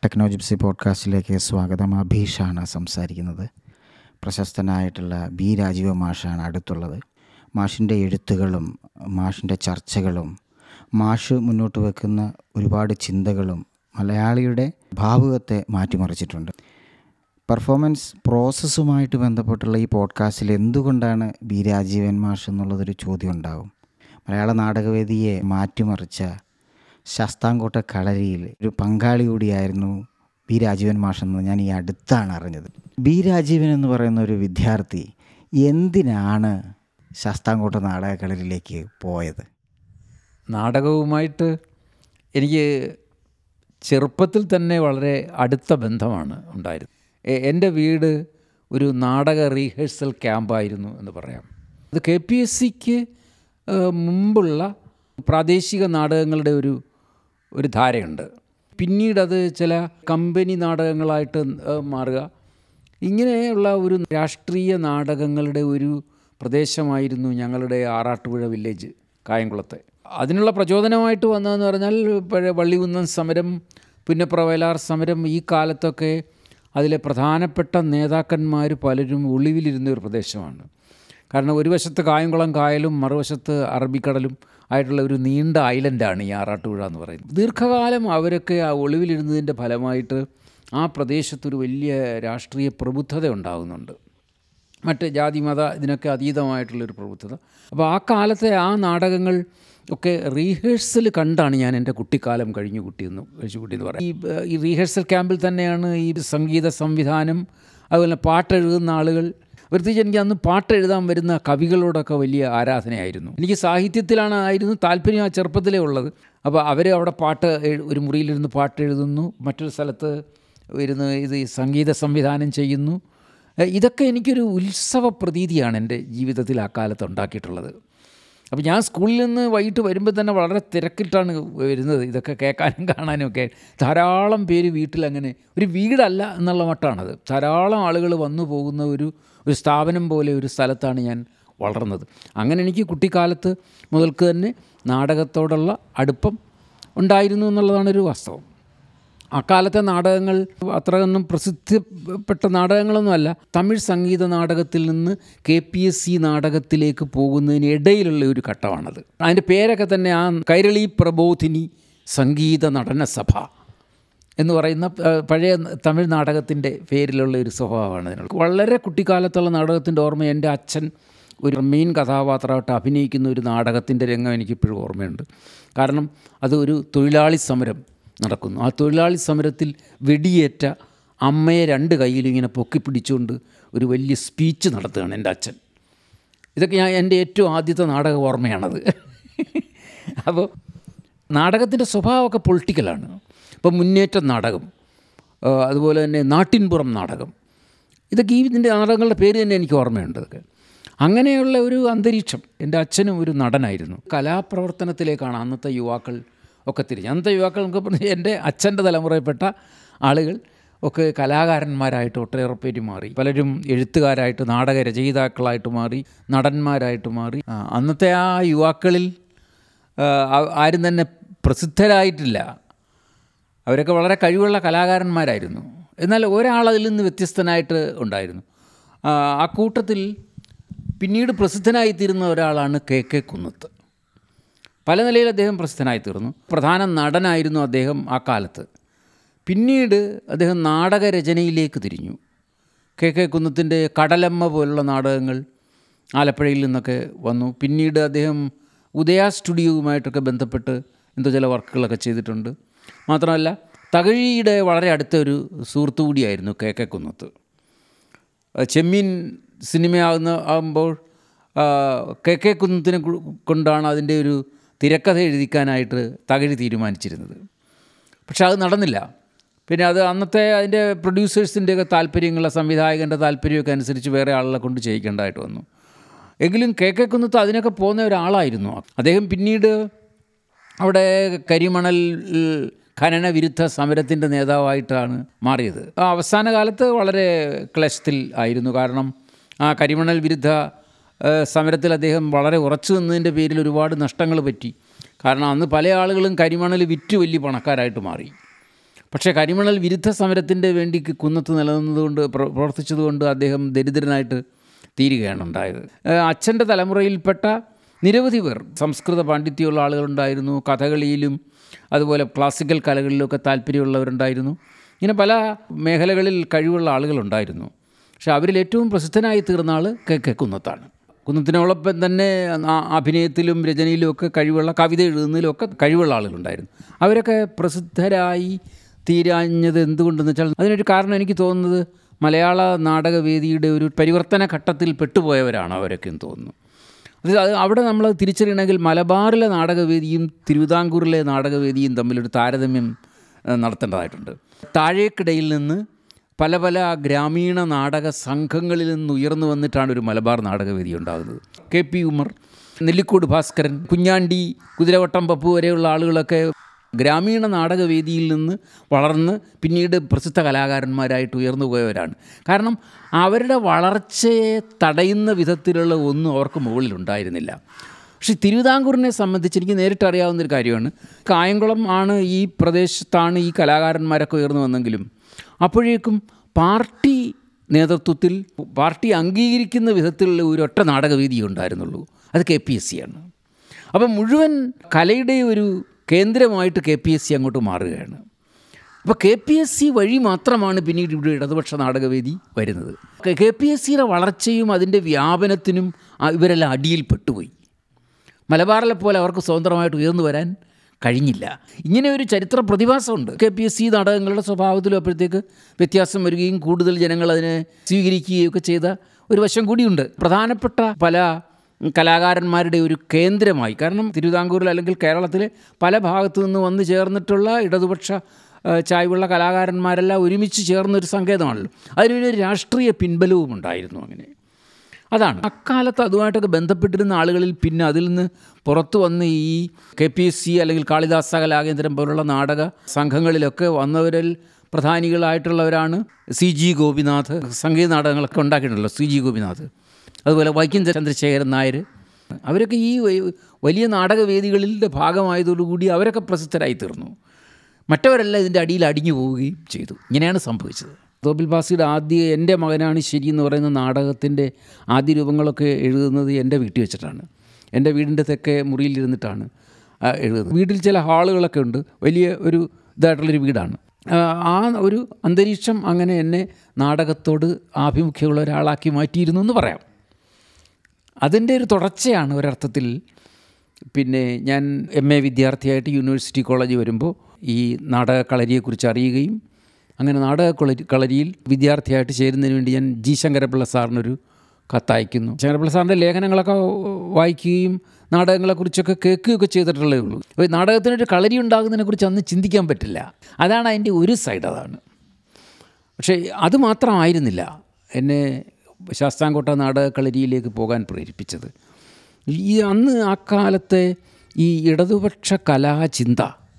ടെക്നോജിപ്സി പോഡ്കാസ്റ്റിലേക്ക് സ്വാഗതം അഭീഷാണ് സംസാരിക്കുന്നത് പ്രശസ്തനായിട്ടുള്ള ബി രാജീവ മാഷാണ് അടുത്തുള്ളത് മാഷിൻ്റെ എഴുത്തുകളും മാഷിൻ്റെ ചർച്ചകളും മാഷ് മുന്നോട്ട് വെക്കുന്ന ഒരുപാട് ചിന്തകളും മലയാളിയുടെ ഭാവുകത്തെ മാറ്റിമറിച്ചിട്ടുണ്ട് പെർഫോമൻസ് പ്രോസസ്സുമായിട്ട് ബന്ധപ്പെട്ടുള്ള ഈ പോഡ്കാസ്റ്റിൽ എന്തുകൊണ്ടാണ് ബി രാജീവൻ മാഷ് എന്നുള്ളതൊരു ചോദ്യം ഉണ്ടാവും മലയാള നാടകവേദിയെ മാറ്റിമറിച്ച ശാസ്താംകോട്ട കളരിയിൽ ഒരു പങ്കാളി കൂടിയായിരുന്നു ബി രാജീവൻ മാഷെന്ന് ഞാൻ ഈ അടുത്താണ് അറിഞ്ഞത് ബി രാജീവൻ എന്ന് പറയുന്ന ഒരു വിദ്യാർത്ഥി എന്തിനാണ് ശാസ്താംകോട്ട നാടക കളരിയിലേക്ക് പോയത് നാടകവുമായിട്ട് എനിക്ക് ചെറുപ്പത്തിൽ തന്നെ വളരെ അടുത്ത ബന്ധമാണ് ഉണ്ടായിരുന്നത് എ- എൻ്റെ വീട് ഒരു നാടക റീഹേഴ്സൽ ക്യാമ്പായിരുന്നു എന്ന് പറയാം അത് കെ പി എസ് സിക്ക് മുമ്പുള്ള പ്രാദേശിക നാടകങ്ങളുടെ ഒരു ഒരു ധാരയുണ്ട് പിന്നീടത് ചില കമ്പനി നാടകങ്ങളായിട്ട് ഏഹ്, മാറുക ഇങ്ങനെയുള്ള ഒരു രാഷ്ട്രീയ നാടകങ്ങളുടെ ഒരു പ്രദേശമായിരുന്നു ഞങ്ങളുടെ ആറാട്ടുപുഴ വില്ലേജ് കായംകുളത്തെ അതിനുള്ള പ്രചോദനമായിട്ട് വന്നതെന്ന് പറഞ്ഞാൽ പഴയ വള്ളികുന്നം സമരം പുന്നപ്ര വയലാർ സമരം ഈ കാലത്തൊക്കെ അതിലെ പ്രധാനപ്പെട്ട നേതാക്കന്മാർ പലരും ഒളിവിലിരുന്ന ഒരു പ്രദേശമാണ് കാരണം ഒരു വശത്ത് കായംകുളം കായലും മറുവശത്ത് അറബിക്കടലും ആയിട്ടുള്ള ഒരു നീണ്ട ഐലൻഡാണ് ഈ ആറാട്ടുപുഴ എന്ന് പറയുന്നത് ദീർഘകാലം അവരൊക്കെ ആ ഒളിവിലിരുന്നതിൻ്റെ ഫലമായിട്ട് ആ പ്രദേശത്തൊരു വലിയ രാഷ്ട്രീയ പ്രബുദ്ധത ഉണ്ടാകുന്നുണ്ട് മറ്റ് ജാതി മത ഇതിനൊക്കെ അതീതമായിട്ടുള്ളൊരു പ്രബുദ്ധത അപ്പോൾ ആ കാലത്തെ ആ നാടകങ്ങൾ ഒക്കെ റീഹേഴ്സൽ കണ്ടാണ് ഞാൻ എൻ്റെ കുട്ടിക്കാലം കഴിഞ്ഞു കുട്ടിയെന്ന് കഴിച്ചു കുട്ടി എന്ന് പറയാം ഈ ഏഹ്, ഈ റീഹേഴ്സൽ ക്യാമ്പിൽ തന്നെയാണ് ഈ സംഗീത സംവിധാനം അതുപോലെ പാട്ടെഴുതുന്ന ആളുകൾ പ്രത്യേകിച്ച് എനിക്ക് അന്ന് പാട്ട് എഴുതാൻ വരുന്ന കവികളോടൊക്കെ വലിയ ആരാധനയായിരുന്നു എനിക്ക് സാഹിത്യത്തിലാണ് ആയിരുന്നു താല്പര്യം ആ ചെറുപ്പത്തിലേ ഉള്ളത് അപ്പോൾ അവർ അവിടെ പാട്ട് എഴു- ഒരു മുറിയിലിരുന്ന് പാട്ട് എഴുതുന്നു മറ്റൊരു സ്ഥലത്ത് ഇരുന്ന് ഇത് ഈ സംഗീത സംവിധാനം ചെയ്യുന്നു ഏഹ് ഇതൊക്കെ എനിക്കൊരു ഉത്സവ പ്രതീതിയാണ് എൻ്റെ ജീവിതത്തിൽ ആ കാലത്ത് ഉണ്ടാക്കിയിട്ടുള്ളത് അപ്പോൾ ഞാൻ സ്കൂളിൽ നിന്ന് വൈകിട്ട് വരുമ്പോൾ തന്നെ വളരെ തിരക്കിട്ടാണ് വരുന്നത് ഇതൊക്കെ കേൾക്കാനും കാണാനും ഒക്കെ ധാരാളം പേര് വീട്ടിലങ്ങനെ ഒരു വീടല്ല എന്നുള്ള മട്ടാണത് ധാരാളം ആളുകൾ വന്നു പോകുന്ന ഒരു ഒരു സ്ഥാപനം പോലെ ഒരു സ്ഥലത്താണ് ഞാൻ വളർന്നത് അങ്ങനെ എനിക്ക് കുട്ടിക്കാലത്ത് മുതൽക്ക് തന്നെ നാടകത്തോടുള്ള അടുപ്പം ഉണ്ടായിരുന്നു എന്നുള്ളതാണ് ഒരു വാസ്തവം അക്കാലത്തെ നാടകങ്ങൾ അത്രയൊന്നും പ്രസിദ്ധപ്പെട്ട നാടകങ്ങളൊന്നുമല്ല തമിഴ് സംഗീത നാടകത്തിൽ നിന്ന് കെ പി എസ് സി നാടകത്തിലേക്ക് പോകുന്നതിന് ഇടയിലുള്ള ഒരു ഘട്ടമാണത് അതിൻ്റെ പേരൊക്കെ തന്നെ ആ കൈരളി പ്രബോധിനി സംഗീത നടന സഭ എന്ന് പറയുന്ന ആ, പഴയ തമിഴ് നാടകത്തിൻ്റെ പേരിലുള്ള ഒരു സ്വഭാവമാണ് അതിനുള്ള വളരെ കുട്ടിക്കാലത്തുള്ള നാടകത്തിൻ്റെ ഓർമ്മ എൻ്റെ അച്ഛൻ ഒരു മെയിൻ കഥാപാത്രമായിട്ട് അഭിനയിക്കുന്ന ഒരു നാടകത്തിൻ്റെ രംഗം എനിക്കിപ്പോഴും ഓർമ്മയുണ്ട് കാരണം അത് ഒരു തൊഴിലാളി സമരം നടക്കുന്നു ആ തൊഴിലാളി സമരത്തിൽ വെടിയേറ്റ അമ്മയെ രണ്ട് കയ്യിലും ഇങ്ങനെ പൊക്കി പിടിച്ചുകൊണ്ട് ഒരു വലിയ സ്പീച്ച് നടത്തുകയാണ് എൻ്റെ അച്ഛൻ ഇതൊക്കെ ഞാൻ എൻ്റെ ഏറ്റവും ആദ്യത്തെ നാടക ഓർമ്മയാണത് അപ്പോൾ നാടകത്തിൻ്റെ സ്വഭാവമൊക്കെ പൊളിറ്റിക്കലാണ് ഇപ്പം മുന്നേറ്റ നാടകം ആ, അതുപോലെ തന്നെ നാട്ടിൻപുറം നാടകം ഇതൊക്കെ ഈ ഇതിൻ്റെ നാടകങ്ങളുടെ പേര് തന്നെ എനിക്ക് ഓർമ്മയുണ്ട് ഇതൊക്കെ അങ്ങനെയുള്ള ഒരു അന്തരീക്ഷം എൻ്റെ അച്ഛനും ഒരു നടനായിരുന്നു കലാപ്രവർത്തനത്തിലേക്കാണ് അന്നത്തെ യുവാക്കൾ ഒക്കെ തിരിഞ്ഞ് അന്നത്തെ യുവാക്കൾ നമുക്ക് പറഞ്ഞാൽ എൻ്റെ അച്ഛൻ്റെ തലമുറയിൽപ്പെട്ട ആളുകൾ ഒക്കെ കലാകാരന്മാരായിട്ട് ഒട്ടേറെ പേര് മാറി പലരും എഴുത്തുകാരായിട്ട് നാടക രചയിതാക്കളായിട്ട് മാറി നടന്മാരായിട്ട് മാറി ആ, അന്നത്തെ ആ യുവാക്കളിൽ ആ, ആ- ആരും തന്നെ പ്രസിദ്ധരായിട്ടില്ല അവരൊക്കെ വളരെ കഴിവുള്ള കലാകാരന്മാരായിരുന്നു എന്നാൽ ഒരാൾ അതിൽ നിന്ന് വ്യത്യസ്തനായിട്ട് ഉണ്ടായിരുന്നു ആ, ആ കൂട്ടത്തിൽ പിന്നീട് പ്രസിദ്ധനായിത്തീരുന്ന ഒരാളാണ് കെ കെ കുന്നത്ത് പല നിലയിൽ അദ്ദേഹം പ്രസിദ്ധനായി തീർന്നു പ്രധാന നടനായിരുന്നു അദ്ദേഹം ആ കാലത്ത് പിന്നീട് അദ്ദേഹം നാടകരചനയിലേക്ക് തിരിഞ്ഞു കെ കെ കുന്നത്തിൻ്റെ കടലമ്മ പോലുള്ള നാടകങ്ങൾ ആലപ്പുഴയിൽ നിന്നൊക്കെ വന്നു പിന്നീട് അദ്ദേഹം ഉദയ സ്റ്റുഡിയോവുമായിട്ടൊക്കെ ബന്ധപ്പെട്ട് എന്തോ ചില വർക്കുകളൊക്കെ ചെയ്തിട്ടുണ്ട് മാത്രമല്ല തകഴിയുടെ വളരെ അടുത്ത ഒരു സുഹൃത്തു കൂടിയായിരുന്നു കെ കെ കുന്നത്ത് ആ, ചെമ്മീൻ സിനിമയാകുന്ന ആകുമ്പോൾ ആ, കെ കെ കുന്നത്തിനെ കു- കൊണ്ടാണ് അതിൻ്റെ ഒരു തിരക്കഥ എഴുതിക്കാനായിട്ട് തകഴി തീരുമാനിച്ചിരുന്നത് പക്ഷെ അത് നടന്നില്ല പിന്നെ അത് അന്നത്തെ അതിൻ്റെ പ്രൊഡ്യൂസേഴ്സിൻ്റെയൊക്കെ താല്പര്യങ്ങൾ സംവിധായകൻ്റെ താല്പര്യമൊക്കെ അനുസരിച്ച് വേറെ ആളുകളെ കൊണ്ട് ചെയ്യിക്കേണ്ടതായിട്ട് വന്നു എങ്കിലും കെ കെ കുന്നത്ത് അതിനൊക്കെ പോകുന്ന ഒരാളായിരുന്നു അദ്ദേഹം പിന്നീട് അവിടെ കരിമണൽ ഖനന വിരുദ്ധ സമരത്തിൻ്റെ നേതാവായിട്ടാണ് മാറിയത് ആ അവസാന കാലത്ത് വളരെ ക്ലശത്തിൽ ആയിരുന്നു കാരണം ആ കരിമണൽ വിരുദ്ധ ഏഹ്, സമരത്തിൽ അദ്ദേഹം വളരെ ഉറച്ചു നിന്നതിൻ്റെ പേരിൽ ഒരുപാട് നഷ്ടങ്ങൾ പറ്റി കാരണം അന്ന് പല ആളുകളും കരിമണൽ വിറ്റ് വലിയ പണക്കാരായിട്ട് മാറി പക്ഷേ കരിമണൽ വിരുദ്ധ സമരത്തിൻ്റെ വേണ്ടി കുന്നത്ത് നിലനിന്നതുകൊണ്ട് പ്ര- പ്രവർത്തിച്ചതുകൊണ്ട് അദ്ദേഹം ദരിദ്രനായിട്ട് തീരുകയാണ് ഉണ്ടായത് ഏഹ് അച്ഛൻ്റെ തലമുറയിൽപ്പെട്ട നിരവധി പേർ സംസ്കൃത പാണ്ഡിത്യമുള്ള ആളുകളുണ്ടായിരുന്നു കഥകളിയിലും അതുപോലെ ക്ലാസിക്കൽ കലകളിലുമൊക്കെ താല്പര്യമുള്ളവരുണ്ടായിരുന്നു ഇങ്ങനെ പല മേഖലകളിൽ കഴിവുള്ള ആളുകളുണ്ടായിരുന്നു പക്ഷെ അവരിൽ ഏറ്റവും പ്രസിദ്ധനായി തീർന്ന ആൾ കെ കെ കുന്നത്താണ് കുന്നത്തിനോടൊപ്പം തന്നെ ആ- അഭിനയത്തിലും രചനയിലും ഒക്കെ കഴിവുള്ള കവിത എഴുതുന്നതിലും ഒക്കെ കഴിവുള്ള ആളുകളുണ്ടായിരുന്നു അവരൊക്കെ പ്രസിദ്ധരായി തീരാഞ്ഞത് എന്തുകൊണ്ടെന്ന് വെച്ചാൽ അതിനൊരു കാരണം എനിക്ക് തോന്നുന്നത് മലയാള നാടകവേദിയുടെ ഒരു പരിവർത്തന ഘട്ടത്തിൽ പെട്ടുപോയവരാണ് അവരൊക്കെ എന്ന് തോന്നുന്നു അത് അത് അവിടെ നമ്മൾ തിരിച്ചറിയണമെങ്കിൽ മലബാറിലെ നാടകവേദിയും തിരുവിതാംകൂറിലെ നാടകവേദിയും തമ്മിലൊരു താരതമ്യം ഏഹ്, നടത്തേണ്ടതായിട്ടുണ്ട് താഴേക്കിടയിൽ നിന്ന് പല പല ഗ്രാമീണ നാടക സംഘങ്ങളിൽ നിന്ന് ഉയർന്നു വന്നിട്ടാണ് ഒരു മലബാർ നാടകവേദി ഉണ്ടാകുന്നത് കെ പി ഉമർ നെല്ലിക്കോട് ഭാസ്കരൻ കുഞ്ഞാണ്ടി കുതിരവട്ടം പപ്പു വരെയുള്ള ആളുകളൊക്കെ ഗ്രാമീണ നാടകവേദിയിൽ നിന്ന് വളർന്ന് പിന്നീട് പ്രസിദ്ധ കലാകാരന്മാരായിട്ട് ഉയർന്നു പോയവരാണ് കാരണം അവരുടെ വളർച്ചയെ തടയുന്ന വിധത്തിലുള്ള ഒന്നും അവർക്ക് മുകളിലുണ്ടായിരുന്നില്ല പക്ഷേ തിരുവിതാംകൂറിനെ സംബന്ധിച്ച് എനിക്ക് നേരിട്ട് അറിയാവുന്നൊരു കാര്യമാണ് കായംകുളം ആണ് ഈ പ്രദേശത്താണ് ഈ കലാകാരന്മാരൊക്കെ ഉയർന്നു വന്നെങ്കിലും അപ്പോഴേക്കും പാർട്ടി നേതൃത്വത്തിൽ പാർട്ടി അംഗീകരിക്കുന്ന വിധത്തിലുള്ള ഒരു ഒറ്റ നാടകവേദി ഉണ്ടായിരുന്നുള്ളൂ അത് കെ പി എസ് സി ആണ് അപ്പം മുഴുവൻ കലയുടെ ഒരു കേന്ദ്രമായിട്ട് കെ പി എസ് സി അങ്ങോട്ട് മാറുകയാണ് അപ്പോൾ കെ പി എസ് സി വഴി മാത്രമാണ് പിന്നീട് ഇവിടെ ഇടതുപക്ഷ നാടകവേദി വരുന്നത് കെ പി എസ് സിയുടെ വളർച്ചയും അതിൻ്റെ വ്യാപനത്തിനും ആ ഇവരെല്ലാം അടിയിൽ പെട്ടുപോയി മലബാറിലെ പോലെ അവർക്ക് സ്വതന്ത്രമായിട്ട് ഉയർന്നു വരാൻ കഴിഞ്ഞില്ല ഇങ്ങനെ ഒരു ചരിത്ര പ്രതിഭാസമുണ്ട് കെ പി എസ് സി നാടകങ്ങളുടെ സ്വഭാവത്തിലും അപ്പോഴത്തേക്ക് വ്യത്യാസം വരികയും കൂടുതൽ ജനങ്ങൾ അതിനെ സ്വീകരിക്കുകയും ഒക്കെ ചെയ്ത ഒരു വശം കൂടിയുണ്ട് പ്രധാനപ്പെട്ട പല കലാകാരന്മാരുടെ ഒരു കേന്ദ്രമായി കാരണം തിരുവിതാംകൂറിൽ അല്ലെങ്കിൽ കേരളത്തിലെ പല ഭാഗത്തു നിന്ന് വന്നു ചേർന്നിട്ടുള്ള ഇടതുപക്ഷ ആ, ചായ്വുള്ള കലാകാരന്മാരെല്ലാം ഒരുമിച്ച് ചേർന്നൊരു സങ്കേതമാണല്ലോ അതിനൊരു രാഷ്ട്രീയ പിൻബലവും ഉണ്ടായിരുന്നു അങ്ങനെ അതാണ് അക്കാലത്ത് അതുമായിട്ടൊക്കെ ബന്ധപ്പെട്ടിരുന്ന ആളുകളിൽ പിന്നെ അതിൽ നിന്ന് പുറത്തു വന്ന് ഈ കെ പി എസ് സി അല്ലെങ്കിൽ കാളിദാസ കലാകേന്ദ്രം പോലുള്ള നാടക സംഘങ്ങളിലൊക്കെ വന്നവരിൽ പ്രധാനികളായിട്ടുള്ളവരാണ് സി ജി ഗോപിനാഥ് സംഗീത നാടകങ്ങളൊക്കെ ഉണ്ടാക്കിയിട്ടുണ്ടല്ലോ സി ജി ഗോപിനാഥ് അതുപോലെ വൈക്കം ചന്ദ്രശേഖരൻ നായർ അവരൊക്കെ ഈ വ- വലിയ നാടകവേദികളിൻ്റെ ഭാഗമായതോടുകൂടി അവരൊക്കെ പ്രസിദ്ധരായി തീർന്നു മറ്റവരെല്ലാം ഇതിൻ്റെ അടിയിൽ അടിഞ്ഞു പോവുകയും ചെയ്തു ഇങ്ങനെയാണ് സംഭവിച്ചത് തോപ്പിൽ ബാസിയുടെ ആദ്യ എൻ്റെ മകനാണ് ശരി എന്ന് പറയുന്ന നാടകത്തിൻ്റെ ആദ്യ രൂപങ്ങളൊക്കെ എഴുതുന്നത് എൻ്റെ വീട്ടിൽ വെച്ചിട്ടാണ് എൻ്റെ വീടിൻ്റെ തെക്കേ മുറിയിലിരുന്നിട്ടാണ് ആ, എഴുതുന്നത് വീട്ടിൽ ചില ഹാളുകളൊക്കെ ഉണ്ട് വലിയ ഒരു ഇതായിട്ടുള്ളൊരു വീടാണ് ആ, ആ ഒരു അന്തരീക്ഷം അങ്ങനെ എന്നെ നാടകത്തോട് ആഭിമുഖ്യമുള്ള ഒരാളാക്കി മാറ്റിയിരുന്നു എന്ന് പറയാം അതിൻ്റെ ഒരു തുടർച്ചയാണ് ഒരർത്ഥത്തിൽ പിന്നെ ഞാൻ എം എ വിദ്യാർത്ഥിയായിട്ട് യൂണിവേഴ്സിറ്റി കോളേജിൽ വരുമ്പോൾ ഈ നാടക കളരിയെക്കുറിച്ച് അറിയുകയും അങ്ങനെ നാടക കളരി കളരിയിൽ വിദ്യാർത്ഥിയായിട്ട് ചേരുന്നതിന് വേണ്ടി ഞാൻ ജി ശങ്കരപിള്ള സാറിനൊരു കത്തയക്കുന്നു ശങ്കരപിള്ള സാറിൻ്റെ ലേഖനങ്ങളൊക്കെ വായിക്കുകയും നാടകങ്ങളെക്കുറിച്ചൊക്കെ കേൾക്കുകയൊക്കെ ചെയ്തിട്ടുള്ളതേ ഉള്ളൂ അപ്പോൾ ഈ നാടകത്തിനൊരു കളരി ഉണ്ടാകുന്നതിനെക്കുറിച്ച് അന്ന് ചിന്തിക്കാൻ പറ്റില്ല അതാണ് അതിൻ്റെ ഒരു സൈഡ് അതാണ് പക്ഷേ അത് മാത്രമായിരുന്നില്ല എന്നെ ശാസ്താംകോട്ട നാടകക്കളരിയിലേക്ക് പോകാൻ പ്രേരിപ്പിച്ചത് ഈ അന്ന് ആ കാലത്തെ ഈ ഇടതുപക്ഷ കലാചിന്ത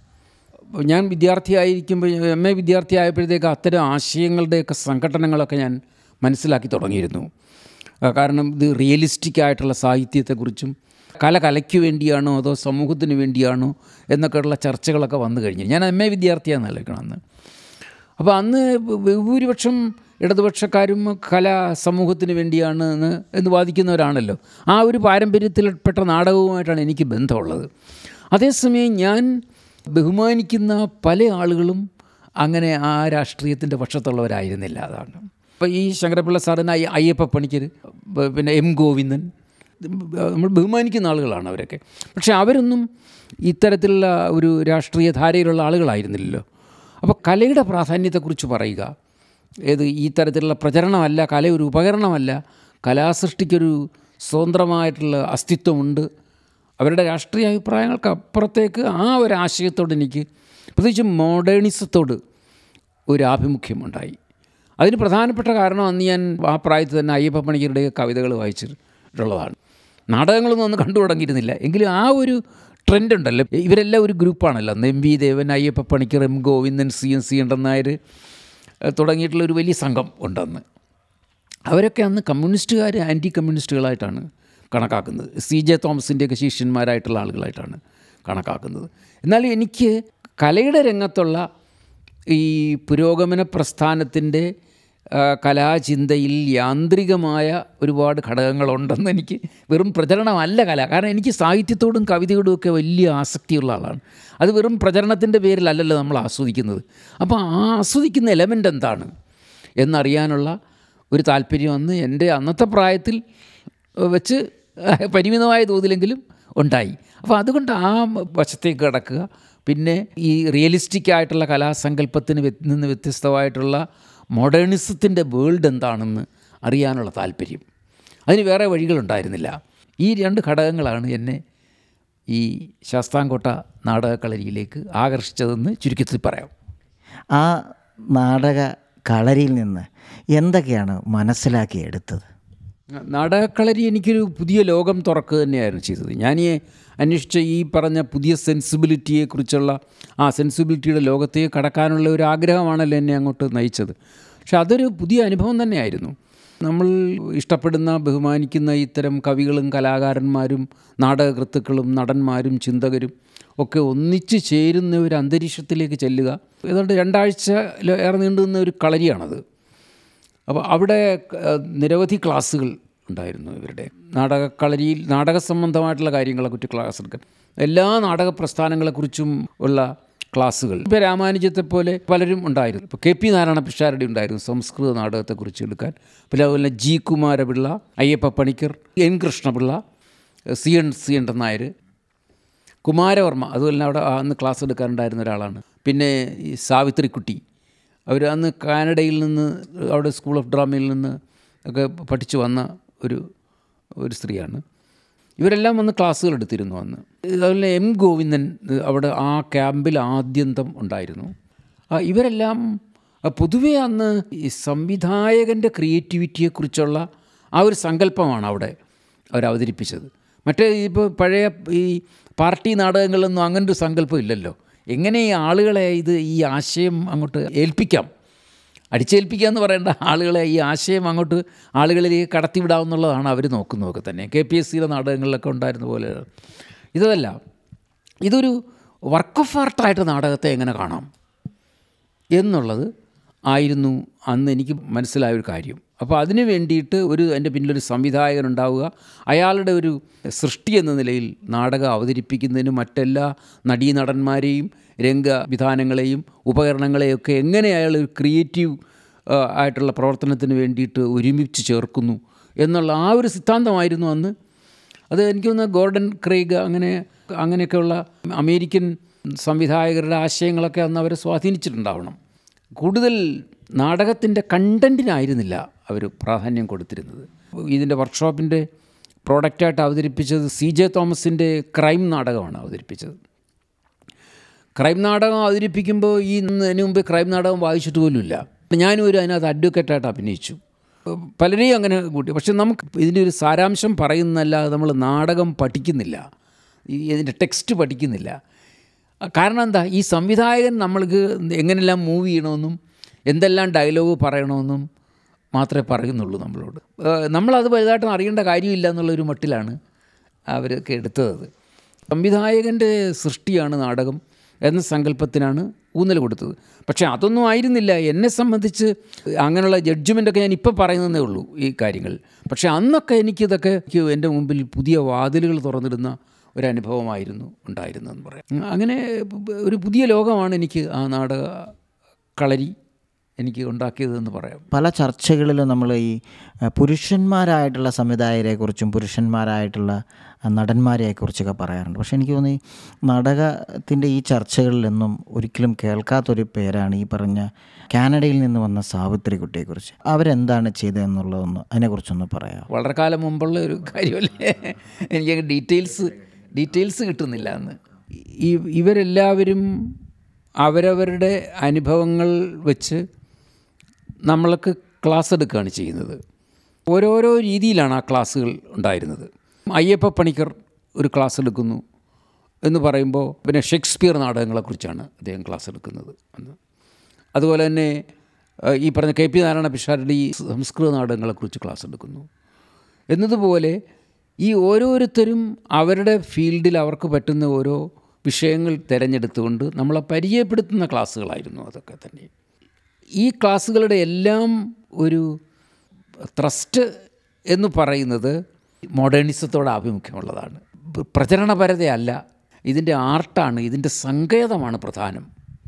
ഞാൻ വിദ്യാർത്ഥിയായിരിക്കുമ്പോൾ എം എ വിദ്യാർത്ഥി ആയപ്പോഴത്തേക്ക് അത്തരം ആശയങ്ങളുടെയൊക്കെ സംഘടനകളൊക്കെ ഞാൻ മനസ്സിലാക്കി തുടങ്ങിയിരുന്നു ആ, കാരണം ഇത് റിയലിസ്റ്റിക് ആയിട്ടുള്ള സാഹിത്യത്തെക്കുറിച്ചും കല കലയ്ക്ക് വേണ്ടിയാണോ അതോ സമൂഹത്തിന് വേണ്ടിയാണോ എന്നൊക്കെയുള്ള ചർച്ചകളൊക്കെ വന്നു കഴിഞ്ഞു ഞാൻ എം എ വിദ്യാർത്ഥിയാണെന്ന് ആലോചിക്കണം അന്ന് അപ്പോൾ അന്ന് ഭൂരിപക്ഷം ഇടതുപക്ഷക്കാരും കല സമൂഹത്തിന് വേണ്ടിയാണ് എന്ന് എന്ന് വാദിക്കുന്നവരാണല്ലോ ആ ഒരു പാരമ്പര്യത്തിൽപ്പെട്ട നാടകവുമായിട്ടാണ് എനിക്ക് ബന്ധമുള്ളത് അതേസമയം ഞാൻ ബഹുമാനിക്കുന്ന പല ആളുകളും അങ്ങനെ ആ രാഷ്ട്രീയത്തിൻ്റെ പക്ഷത്തുള്ളവരായിരുന്നില്ല അതാണ് അപ്പോൾ ഈ ശങ്കരപിള്ള സാറിന് അയ്യ- അയ്യപ്പ പണിക്കർ ബ- പിന്നെ എം ഗോവിന്ദൻ നമ്മൾ ബഹുമാനിക്കുന്ന ആളുകളാണ് അവരൊക്കെ പക്ഷേ അവരൊന്നും ഇത്തരത്തിലുള്ള ഒരു രാഷ്ട്രീയ ധാരയിലുള്ള ആളുകളായിരുന്നില്ലല്ലോ അപ്പോൾ കലയുടെ പ്രാധാന്യത്തെക്കുറിച്ച് പറയുക ഏത് ഈ തരത്തിലുള്ള പ്രചരണമല്ല കല ഒരു ഉപകരണമല്ല കലാസൃഷ്ടിക്കൊരു സ്വതന്ത്രമായിട്ടുള്ള അസ്തിത്വമുണ്ട് അവരുടെ രാഷ്ട്രീയ അഭിപ്രായങ്ങൾക്ക് അപ്പുറത്തേക്ക് ആ ഒരു ആശയത്തോട് എനിക്ക് പ്രത്യേകിച്ച് മോഡേണിസത്തോട് ഒരു ആഭിമുഖ്യമുണ്ടായി അതിന് പ്രധാനപ്പെട്ട കാരണം അന്ന് ഞാൻ ആ പ്രായത്തിൽ തന്നെ അയ്യപ്പ പണിക്കരുടെ കവിതകൾ വായിച്ചിട്ടുള്ളതാണ് നാടകങ്ങളൊന്നും അന്ന് കണ്ടു തുടങ്ങിയിരുന്നില്ല എങ്കിലും ആ ഒരു ട്രെൻഡ് ഉണ്ടല്ലോ ഇവരെല്ലാം ഒരു ഗ്രൂപ്പാണല്ലോ അന്ന് M V Devan Ayyappa Panicker M Govindan C N C ഉണ്ടെൻ നായർ ഏഹ്, തുടങ്ങിയിട്ടുള്ള ഒരു വലിയ സംഘം ഉണ്ടെന്ന് അവരൊക്കെ അന്ന് കമ്മ്യൂണിസ്റ്റുകാർ ആൻറ്റി കമ്മ്യൂണിസ്റ്റുകളായിട്ടാണ് കണക്കാക്കുന്നത് സി ജെ തോമസിൻ്റെയൊക്കെ ശിഷ്യന്മാരായിട്ടുള്ള ആളുകളായിട്ടാണ് കണക്കാക്കുന്നത് എന്നാൽ എനിക്ക് കലയുടെ രംഗത്തുള്ള ഈ പുരോഗമന പ്രസ്ഥാനത്തിൻ്റെ ആ, കലാചിന്തയിൽ യാന്ത്രികമായ ഒരുപാട് ഘടകങ്ങളുണ്ടെന്ന് എനിക്ക് വെറും പ്രചരണമല്ല കല കാരണം എനിക്ക് സാഹിത്യത്തോടും കവിതയോടും ഒക്കെ വലിയ ആസക്തിയുള്ള ആളാണ് അത് വെറും പ്രചരണത്തിൻ്റെ പേരിലല്ലല്ലോ നമ്മൾ ആസ്വദിക്കുന്നത് അപ്പോൾ ആ ആസ്വദിക്കുന്ന എലമെൻ്റ് എന്താണ് എന്നറിയാനുള്ള ഒരു താല്പര്യം അന്ന് എൻ്റെ അന്നത്തെ പ്രായത്തിൽ വെച്ച് പരിമിതമായ തോതിലെങ്കിലും ഉണ്ടായി അപ്പോൾ അതുകൊണ്ട് ആ വശത്തേക്ക് കടക്കുക പിന്നെ ഈ റിയലിസ്റ്റിക് ആയിട്ടുള്ള കലാസങ്കല്പത്തിന് വ്യ- നിന്ന് വ്യത്യസ്തമായിട്ടുള്ള മോഡേണിസത്തിൻ്റെ വേൾഡ് എന്താണെന്ന് അറിയാനുള്ള താല്പര്യം അതിന് വേറെ വഴികളുണ്ടായിരുന്നില്ല ഈ രണ്ട് ഘടകങ്ങളാണ് എന്നെ ഈ ശാസ്താംകോട്ട നാടകക്കളരിയിലേക്ക് ആകർഷിച്ചതെന്ന് ചുരുക്കത്തിൽ പറയാം ആ നാടക കളരിയിൽ നിന്ന് എന്തൊക്കെയാണ് മനസ്സിലാക്കി എടുത്തത് നാടകക്കളരി എനിക്കൊരു പുതിയ ലോകം തുറക്കുക തന്നെയായിരുന്നു ചെയ്തത് ഞാൻ ഈ അന്വേഷിച്ച ഈ പറഞ്ഞ പുതിയ സെൻസിബിലിറ്റിയെക്കുറിച്ചുള്ള ആ സെൻസിബിലിറ്റിയുടെ ലോകത്തേക്ക് കടക്കാനുള്ള ഒരു ആഗ്രഹമാണല്ലോ എന്നെ അങ്ങോട്ട് നയിച്ചത് പക്ഷെ അതൊരു പുതിയ അനുഭവം തന്നെയായിരുന്നു നമ്മൾ ഇഷ്ടപ്പെടുന്ന ബഹുമാനിക്കുന്ന ഇത്തരം കവികളും കലാകാരന്മാരും നാടകകൃത്തുക്കളും നടന്മാരും ചിന്തകരും ഒക്കെ ഒന്നിച്ച് ചേരുന്ന ഒരു അന്തരീക്ഷത്തിലേക്ക് ചെല്ലുക ഏതാണ്ട് രണ്ടാഴ്ച ഏറെ നീണ്ടു നിന്ന ഒരു കളരിയാണത് അപ്പോൾ അവിടെ ഏഹ്, നിരവധി ക്ലാസ്സുകൾ ഉണ്ടായിരുന്നു ഇവരുടെ നാടകക്കളരിയിൽ നാടക സംബന്ധമായിട്ടുള്ള കാര്യങ്ങളെക്കുറിച്ച് ക്ലാസ് എടുക്കാൻ എല്ലാ നാടക പ്രസ്ഥാനങ്ങളെക്കുറിച്ചും ഉള്ള ക്ലാസ്സുകൾ ഇപ്പോൾ രാമാനുജത്തെ പോലെ പലരും ഉണ്ടായിരുന്നു ഇപ്പോൾ കെ പി നാരായണ പിഷാരടി ഉണ്ടായിരുന്നു സംസ്കൃത നാടകത്തെക്കുറിച്ച് എടുക്കാൻ പിന്നെ അതുപോലെ G Kumara Pillai Ayyappa Panicker N Krishna Pillai C N C N Nair Kumaravarma അതുപോലെ തന്നെ അവിടെ അന്ന് ക്ലാസ് എടുക്കാറുണ്ടായിരുന്ന ഒരാളാണ് പിന്നെ ഈ സാവിത്രിക്കുട്ടി അവർ അന്ന് കാനഡയിൽ നിന്ന് അവിടെ സ്കൂൾ ഓഫ് ഡ്രാമയിൽ നിന്ന് ഒക്കെ പഠിച്ചു വന്ന ഒരു ഒരു സ്ത്രീയാണ് ഇവരെല്ലാം വന്ന് ക്ലാസ്സുകൾ എടുത്തിരുന്നു അന്ന് അതുപോലെ എം ഗോവിന്ദൻ അവിടെ ആ ക്യാമ്പിൽ ആദ്യന്തം ഉണ്ടായിരുന്നു ആ, ഇവരെല്ലാം ആ, പൊതുവേ അന്ന് ഈ സംവിധായകൻ്റെ ക്രിയേറ്റിവിറ്റിയെക്കുറിച്ചുള്ള ആ ഒരു സങ്കല്പമാണ് അവിടെ അവർ അവതരിപ്പിച്ചത് മറ്റേ ഇപ്പോൾ പഴയ ഈ പാർട്ടി നാടകങ്ങളിലൊന്നും അങ്ങനെ ഒരു സങ്കല്പം ഇല്ലല്ലോ എങ്ങനെ ഈ ആളുകളെ ഇത് ഈ ആശയം അങ്ങോട്ട് ഏൽപ്പിക്കാം അടിച്ചേൽപ്പിക്കുക എന്ന് പറയേണ്ട ആളുകളെ ഈ ആശയം അങ്ങോട്ട് ആളുകളിലേക്ക് കടത്തിവിടാമെന്നുള്ളതാണ് അവർ നോക്കുന്നതൊക്കെ തന്നെ കെ പി എസ് സിയുടെ നാടകങ്ങളിലൊക്കെ ഉണ്ടായിരുന്ന പോലെ ഇതല്ല ഇതൊരു വർക്ക് ഓഫ് ആർട്ടായിട്ട് നാടകത്തെ എങ്ങനെ കാണാം എന്നുള്ളത് ആയിരുന്നു അന്ന് എനിക്ക് മനസ്സിലായ ഒരു കാര്യം അപ്പോൾ അതിന് വേണ്ടിയിട്ട് ഒരു എൻ്റെ പിന്നിലൊരു സംവിധായകൻ ഉണ്ടാവുക അയാളുടെ ഒരു സൃഷ്ടി എന്ന നിലയിൽ നാടകം അവതരിപ്പിക്കുന്നതിന് മറ്റെല്ലാ നടീനടന്മാരെയും രംഗവിധാനങ്ങളെയും ഉപകരണങ്ങളെയൊക്കെ എങ്ങനെ അയാൾ ഒരു ക്രിയേറ്റീവ് ആ, ആയിട്ടുള്ള പ്രവർത്തനത്തിന് വേണ്ടിയിട്ട് ഒരുമിച്ച് ചേർക്കുന്നു എന്നുള്ള ആ ഒരു സിദ്ധാന്തമായിരുന്നു അന്ന് അത് എനിക്ക് തോന്നുന്നു ഗോർഡൻ ക്രേഗ് അങ്ങനെ അങ്ങനെയൊക്കെയുള്ള അമേരിക്കൻ സംവിധായകരുടെ ആശയങ്ങളൊക്കെ അന്ന് അവരെ സ്വാധീനിച്ചിട്ടുണ്ടാവണം കൂടുതൽ നാടകത്തിൻ്റെ കണ്ടൻറ്റിനായിരുന്നില്ല അവർ പ്രാധാന്യം കൊടുത്തിരുന്നത് ഇതിൻ്റെ വർക്ക്ഷോപ്പിൻ്റെ പ്രോഡക്റ്റായിട്ട് അവതരിപ്പിച്ചത് സി ജെ തോമസിൻ്റെ ക്രൈം നാടകമാണ് അവതരിപ്പിച്ചത് ക്രൈം നാടകം അവതരിപ്പിക്കുമ്പോൾ ഈ ഇതിന് മുമ്പ് ക്രൈം നാടകം വായിച്ചിട്ട് പോലുമില്ല ഞാനും ഒരു അതിനകത്ത് അഡ്വക്കേറ്റായിട്ട് അഭിനയിച്ചു പലരെയും അങ്ങനെ കൂട്ടി പക്ഷെ നമുക്ക് ഇതിൻ്റെ ഒരു സാരാംശം പറയുന്നതല്ലാതെ നമ്മൾ നാടകം പഠിക്കുന്നില്ല ഈ ഇതിൻ്റെ ടെക്സ്റ്റ് പഠിക്കുന്നില്ല കാരണം എന്താ ഈ സംവിധായകൻ നമ്മൾക്ക് എങ്ങനെല്ലാം മൂവ് ചെയ്യണമെന്നും എന്തെല്ലാം ഡയലോഗ് പറയണമെന്നും മാത്രമേ പറയുന്നുള്ളൂ നമ്മളോട് ഏഹ് നമ്മളത് വലുതായിട്ട് അറിയേണ്ട കാര്യമില്ല എന്നുള്ളൊരു മട്ടിലാണ് അവരൊക്കെ എടുത്തത് സംവിധായകൻ്റെ സൃഷ്ടിയാണ് നാടകം എന്ന സങ്കല്പത്തിനാണ് ഊന്നൽ കൊടുത്തത് പക്ഷേ അതൊന്നും ആയിരുന്നില്ല എന്നെ സംബന്ധിച്ച് അങ്ങനെയുള്ള ജഡ്ജ്മെൻ്റൊക്കെ ഞാൻ ഇപ്പോൾ പറയുന്നതേ ഉള്ളൂ ഈ കാര്യങ്ങൾ പക്ഷേ അന്നൊക്കെ എനിക്കിതൊക്കെ എനിക്ക് എൻ്റെ മുമ്പിൽ പുതിയ വാതിലുകൾ തുറന്നിടുന്ന ഒരനുഭവമായിരുന്നു ഉണ്ടായിരുന്നതെന്ന് പറയാം അങ്ങനെ ഒരു പുതിയ ലോകമാണ് എനിക്ക് ആ നാടക കളരി എനിക്ക് ഉണ്ടാക്കിയതെന്ന് പറയാം പല ചർച്ചകളിലും നമ്മൾ ഈ അഹ്, പുരുഷന്മാരായിട്ടുള്ള സംവിധായകരെക്കുറിച്ചും പുരുഷന്മാരായിട്ടുള്ള അഹ്, നടന്മാരെക്കുറിച്ചൊക്കെ പറയാറുണ്ട് പക്ഷേ എനിക്ക് തോന്നി നാടകത്തിൻ്റെ ഈ ചർച്ചകളിലൊന്നും ഒരിക്കലും കേൾക്കാത്തൊരു പേരാണ് ഈ പറഞ്ഞ കാനഡയിൽ നിന്ന് വന്ന സാവിത്രി കുട്ടിയെക്കുറിച്ച് അവരെന്താണ് ചെയ്തതെന്നുള്ളതൊന്ന് അതിനെക്കുറിച്ചൊന്ന് പറയാം വളരെ കാലം മുമ്പുള്ള ഒരു കാര്യമല്ലേ എനിക്ക് ഡീറ്റെയിൽസ് ഡീറ്റെയിൽസ് കിട്ടുന്നില്ല അന്ന് ഈ ഇവരെല്ലാവരും അവരവരുടെ അനുഭവങ്ങൾ വെച്ച് നമ്മൾക്ക് ക്ലാസ് എടുക്കുകയാണ് ചെയ്യുന്നത് ഓരോരോ രീതിയിലാണ് ആ ക്ലാസ്സുകൾ ഉണ്ടായിരുന്നത് അയ്യപ്പ പണിക്കർ ഒരു ക്ലാസ് എടുക്കുന്നു എന്ന് പറയുമ്പോൾ പിന്നെ ഷേക്സ്പിയർ നാടകങ്ങളെക്കുറിച്ചാണ് അദ്ദേഹം ക്ലാസ് എടുക്കുന്നത് അന്ന് അതുപോലെ തന്നെ ഏഹ്, ഈ പറഞ്ഞ കെ പി നാരായണ പിഷാരുടെ ഈ സംസ്കൃത നാടകങ്ങളെക്കുറിച്ച് ക്ലാസ് എടുക്കുന്നു എന്നതുപോലെ ഈ ഓരോരുത്തരും അവരുടെ ഫീൽഡിൽ അവർക്ക് പറ്റുന്ന ഓരോ വിഷയങ്ങൾ തിരഞ്ഞെടുത്തുകൊണ്ട് നമ്മളെ പരിചയപ്പെടുത്തുന്ന ക്ലാസ്സുകളായിരുന്നു അതൊക്കെ തന്നെ ഈ ക്ലാസ്സുകളുടെ എല്ലാം ഒരു ത്രസ്റ്റ് എന്ന് പറയുന്നത് മോഡേണിസത്തോട് ആഭിമുഖ്യമുള്ളതാണ് പ്രചരണപരതയല്ല ഇതിൻ്റെ ആർട്ടാണ് ഇതിൻ്റെ സങ്കേതമാണ് പ്രധാനം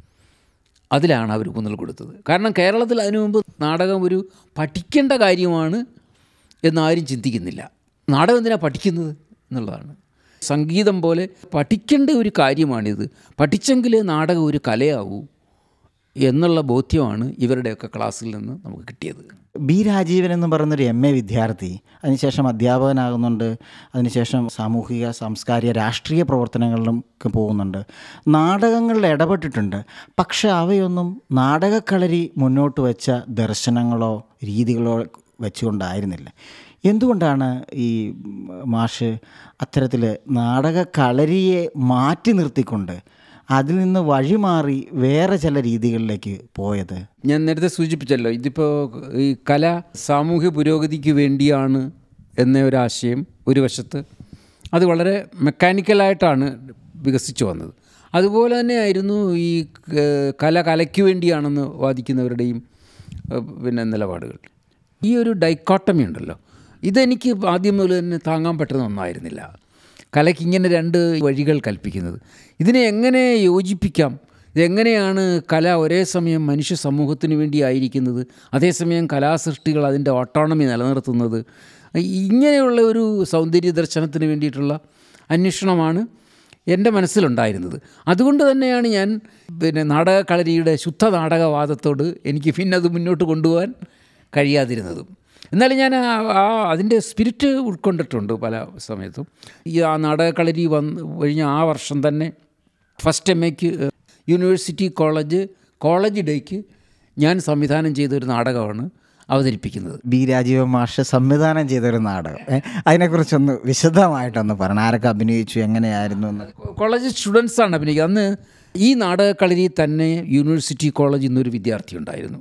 അതിലാണ് അവർ ഊന്നൽ കൊടുത്തത് കാരണം കേരളത്തിൽ അതിനു മുമ്പ് നാടകം ഒരു പഠിക്കേണ്ട കാര്യമാണ് എന്നാരും ചിന്തിക്കുന്നില്ല നാടകം എന്തിനാണ് പഠിക്കുന്നത് എന്നുള്ളതാണ് സംഗീതം പോലെ പഠിക്കേണ്ട ഒരു കാര്യമാണിത് പഠിച്ചെങ്കിലേ നാടകം ഒരു കലയാവൂ എന്നുള്ള ബോധ്യമാണ് ഇവരുടെയൊക്കെ ക്ലാസ്സിൽ നിന്ന് നമുക്ക് കിട്ടിയത് ബി രാജീവൻ എന്ന് പറയുന്നൊരു എം എ വിദ്യാർത്ഥി അതിനുശേഷം അധ്യാപകനാകുന്നുണ്ട് അതിനുശേഷം സാമൂഹിക സാംസ്കാരിക രാഷ്ട്രീയ പ്രവർത്തനങ്ങളിലും ഒക്കെ പോകുന്നുണ്ട് നാടകങ്ങളിൽ ഇടപെട്ടിട്ടുണ്ട് പക്ഷെ അവയൊന്നും നാടകക്കളരി മുന്നോട്ട് വെച്ച ദർശനങ്ങളോ രീതികളോ വെച്ചുകൊണ്ടായിരുന്നില്ല എന്തുകൊണ്ടാണ് ഈ മാഷ് അത്തരത്തിൽ നാടകക്കളരിയെ മാറ്റി നിർത്തിക്കൊണ്ട് അതിൽ നിന്ന് വഴിമാറി വേറെ ചില രീതികളിലേക്ക് പോയത് ഞാൻ നേരത്തെ സൂചിപ്പിച്ചല്ലോ ഇതിപ്പോൾ ഈ കല സാമൂഹ്യ പുരോഗതിക്ക് വേണ്ടിയാണ് എന്ന ഒരാശയം ഒരു വശത്ത് അത് വളരെ മെക്കാനിക്കലായിട്ടാണ് വികസിച്ചു വന്നത് അതുപോലെ തന്നെയായിരുന്നു ഈ ക- കല കലയ്ക്ക് വേണ്ടിയാണെന്ന് വാദിക്കുന്നവരുടെയും ഏഹ്, പിന്നെ നിലപാടുകൾ ഈ ഒരു ഡൈക്കോട്ടമി ഉണ്ടല്ലോ ഇതെനിക്ക് ആദ്യം മുതൽ തന്നെ താങ്ങാൻ പറ്റുന്ന ഒന്നായിരുന്നില്ല കലയ്ക്ക് ഇങ്ങനെ രണ്ട് വഴികൾ കൽപ്പിക്കുന്നത് ഇതിനെ എങ്ങനെ യോജിപ്പിക്കാം ഇതെങ്ങനെയാണ് കല ഒരേ സമയം മനുഷ്യ സമൂഹത്തിന് വേണ്ടി ആയിരിക്കുന്നത് അതേസമയം കലാസൃഷ്ടികൾ അതിൻ്റെ ഓട്ടോണമി നിലനിർത്തുന്നത് ഇങ്ങനെയുള്ള ഒരു സൗന്ദര്യ ദർശനത്തിന് വേണ്ടിയിട്ടുള്ള അന്വേഷണമാണ് എൻ്റെ മനസ്സിലുണ്ടായിരുന്നത് അതുകൊണ്ട് തന്നെയാണ് ഞാൻ പിന്നെ നാടകക്കളരിയുടെ ശുദ്ധ നാടകവാദത്തോട് എനിക്ക് പിന്നെ അത് മുന്നോട്ട് കൊണ്ടുപോകാൻ കഴിയാതിരുന്നതും എന്നാലും ഞാൻ ആ ആ അതിൻ്റെ സ്പിരിറ്റ് ഉൾക്കൊണ്ടിട്ടുണ്ട് പല സമയത്തും ഈ ആ നാടകക്കളരി വന്ന് കഴിഞ്ഞ ആ വർഷം തന്നെ ഫസ്റ്റ് എം എക്ക് യൂണിവേഴ്സിറ്റി കോളേജ് കോളേജ് ഡേക്ക് ഞാൻ സംവിധാനം ചെയ്തൊരു നാടകമാണ് അവതരിപ്പിക്കുന്നത് ബി രാജീവ മാഷ് സംവിധാനം ചെയ്തൊരു നാടകം ഏ, അതിനെക്കുറിച്ചൊന്ന് വിശദമായിട്ടൊന്ന് പറഞ്ഞു ആരൊക്കെ അഭിനയിച്ചു എങ്ങനെയായിരുന്നു എന്ന് കോളേജ് സ്റ്റുഡൻസാണ് അഭിനയിക്കുക അന്ന് ഈ നാടകക്കളരിയിൽ തന്നെ യൂണിവേഴ്സിറ്റി കോളേജിൽ നിന്നൊരു വിദ്യാർത്ഥി ഉണ്ടായിരുന്നു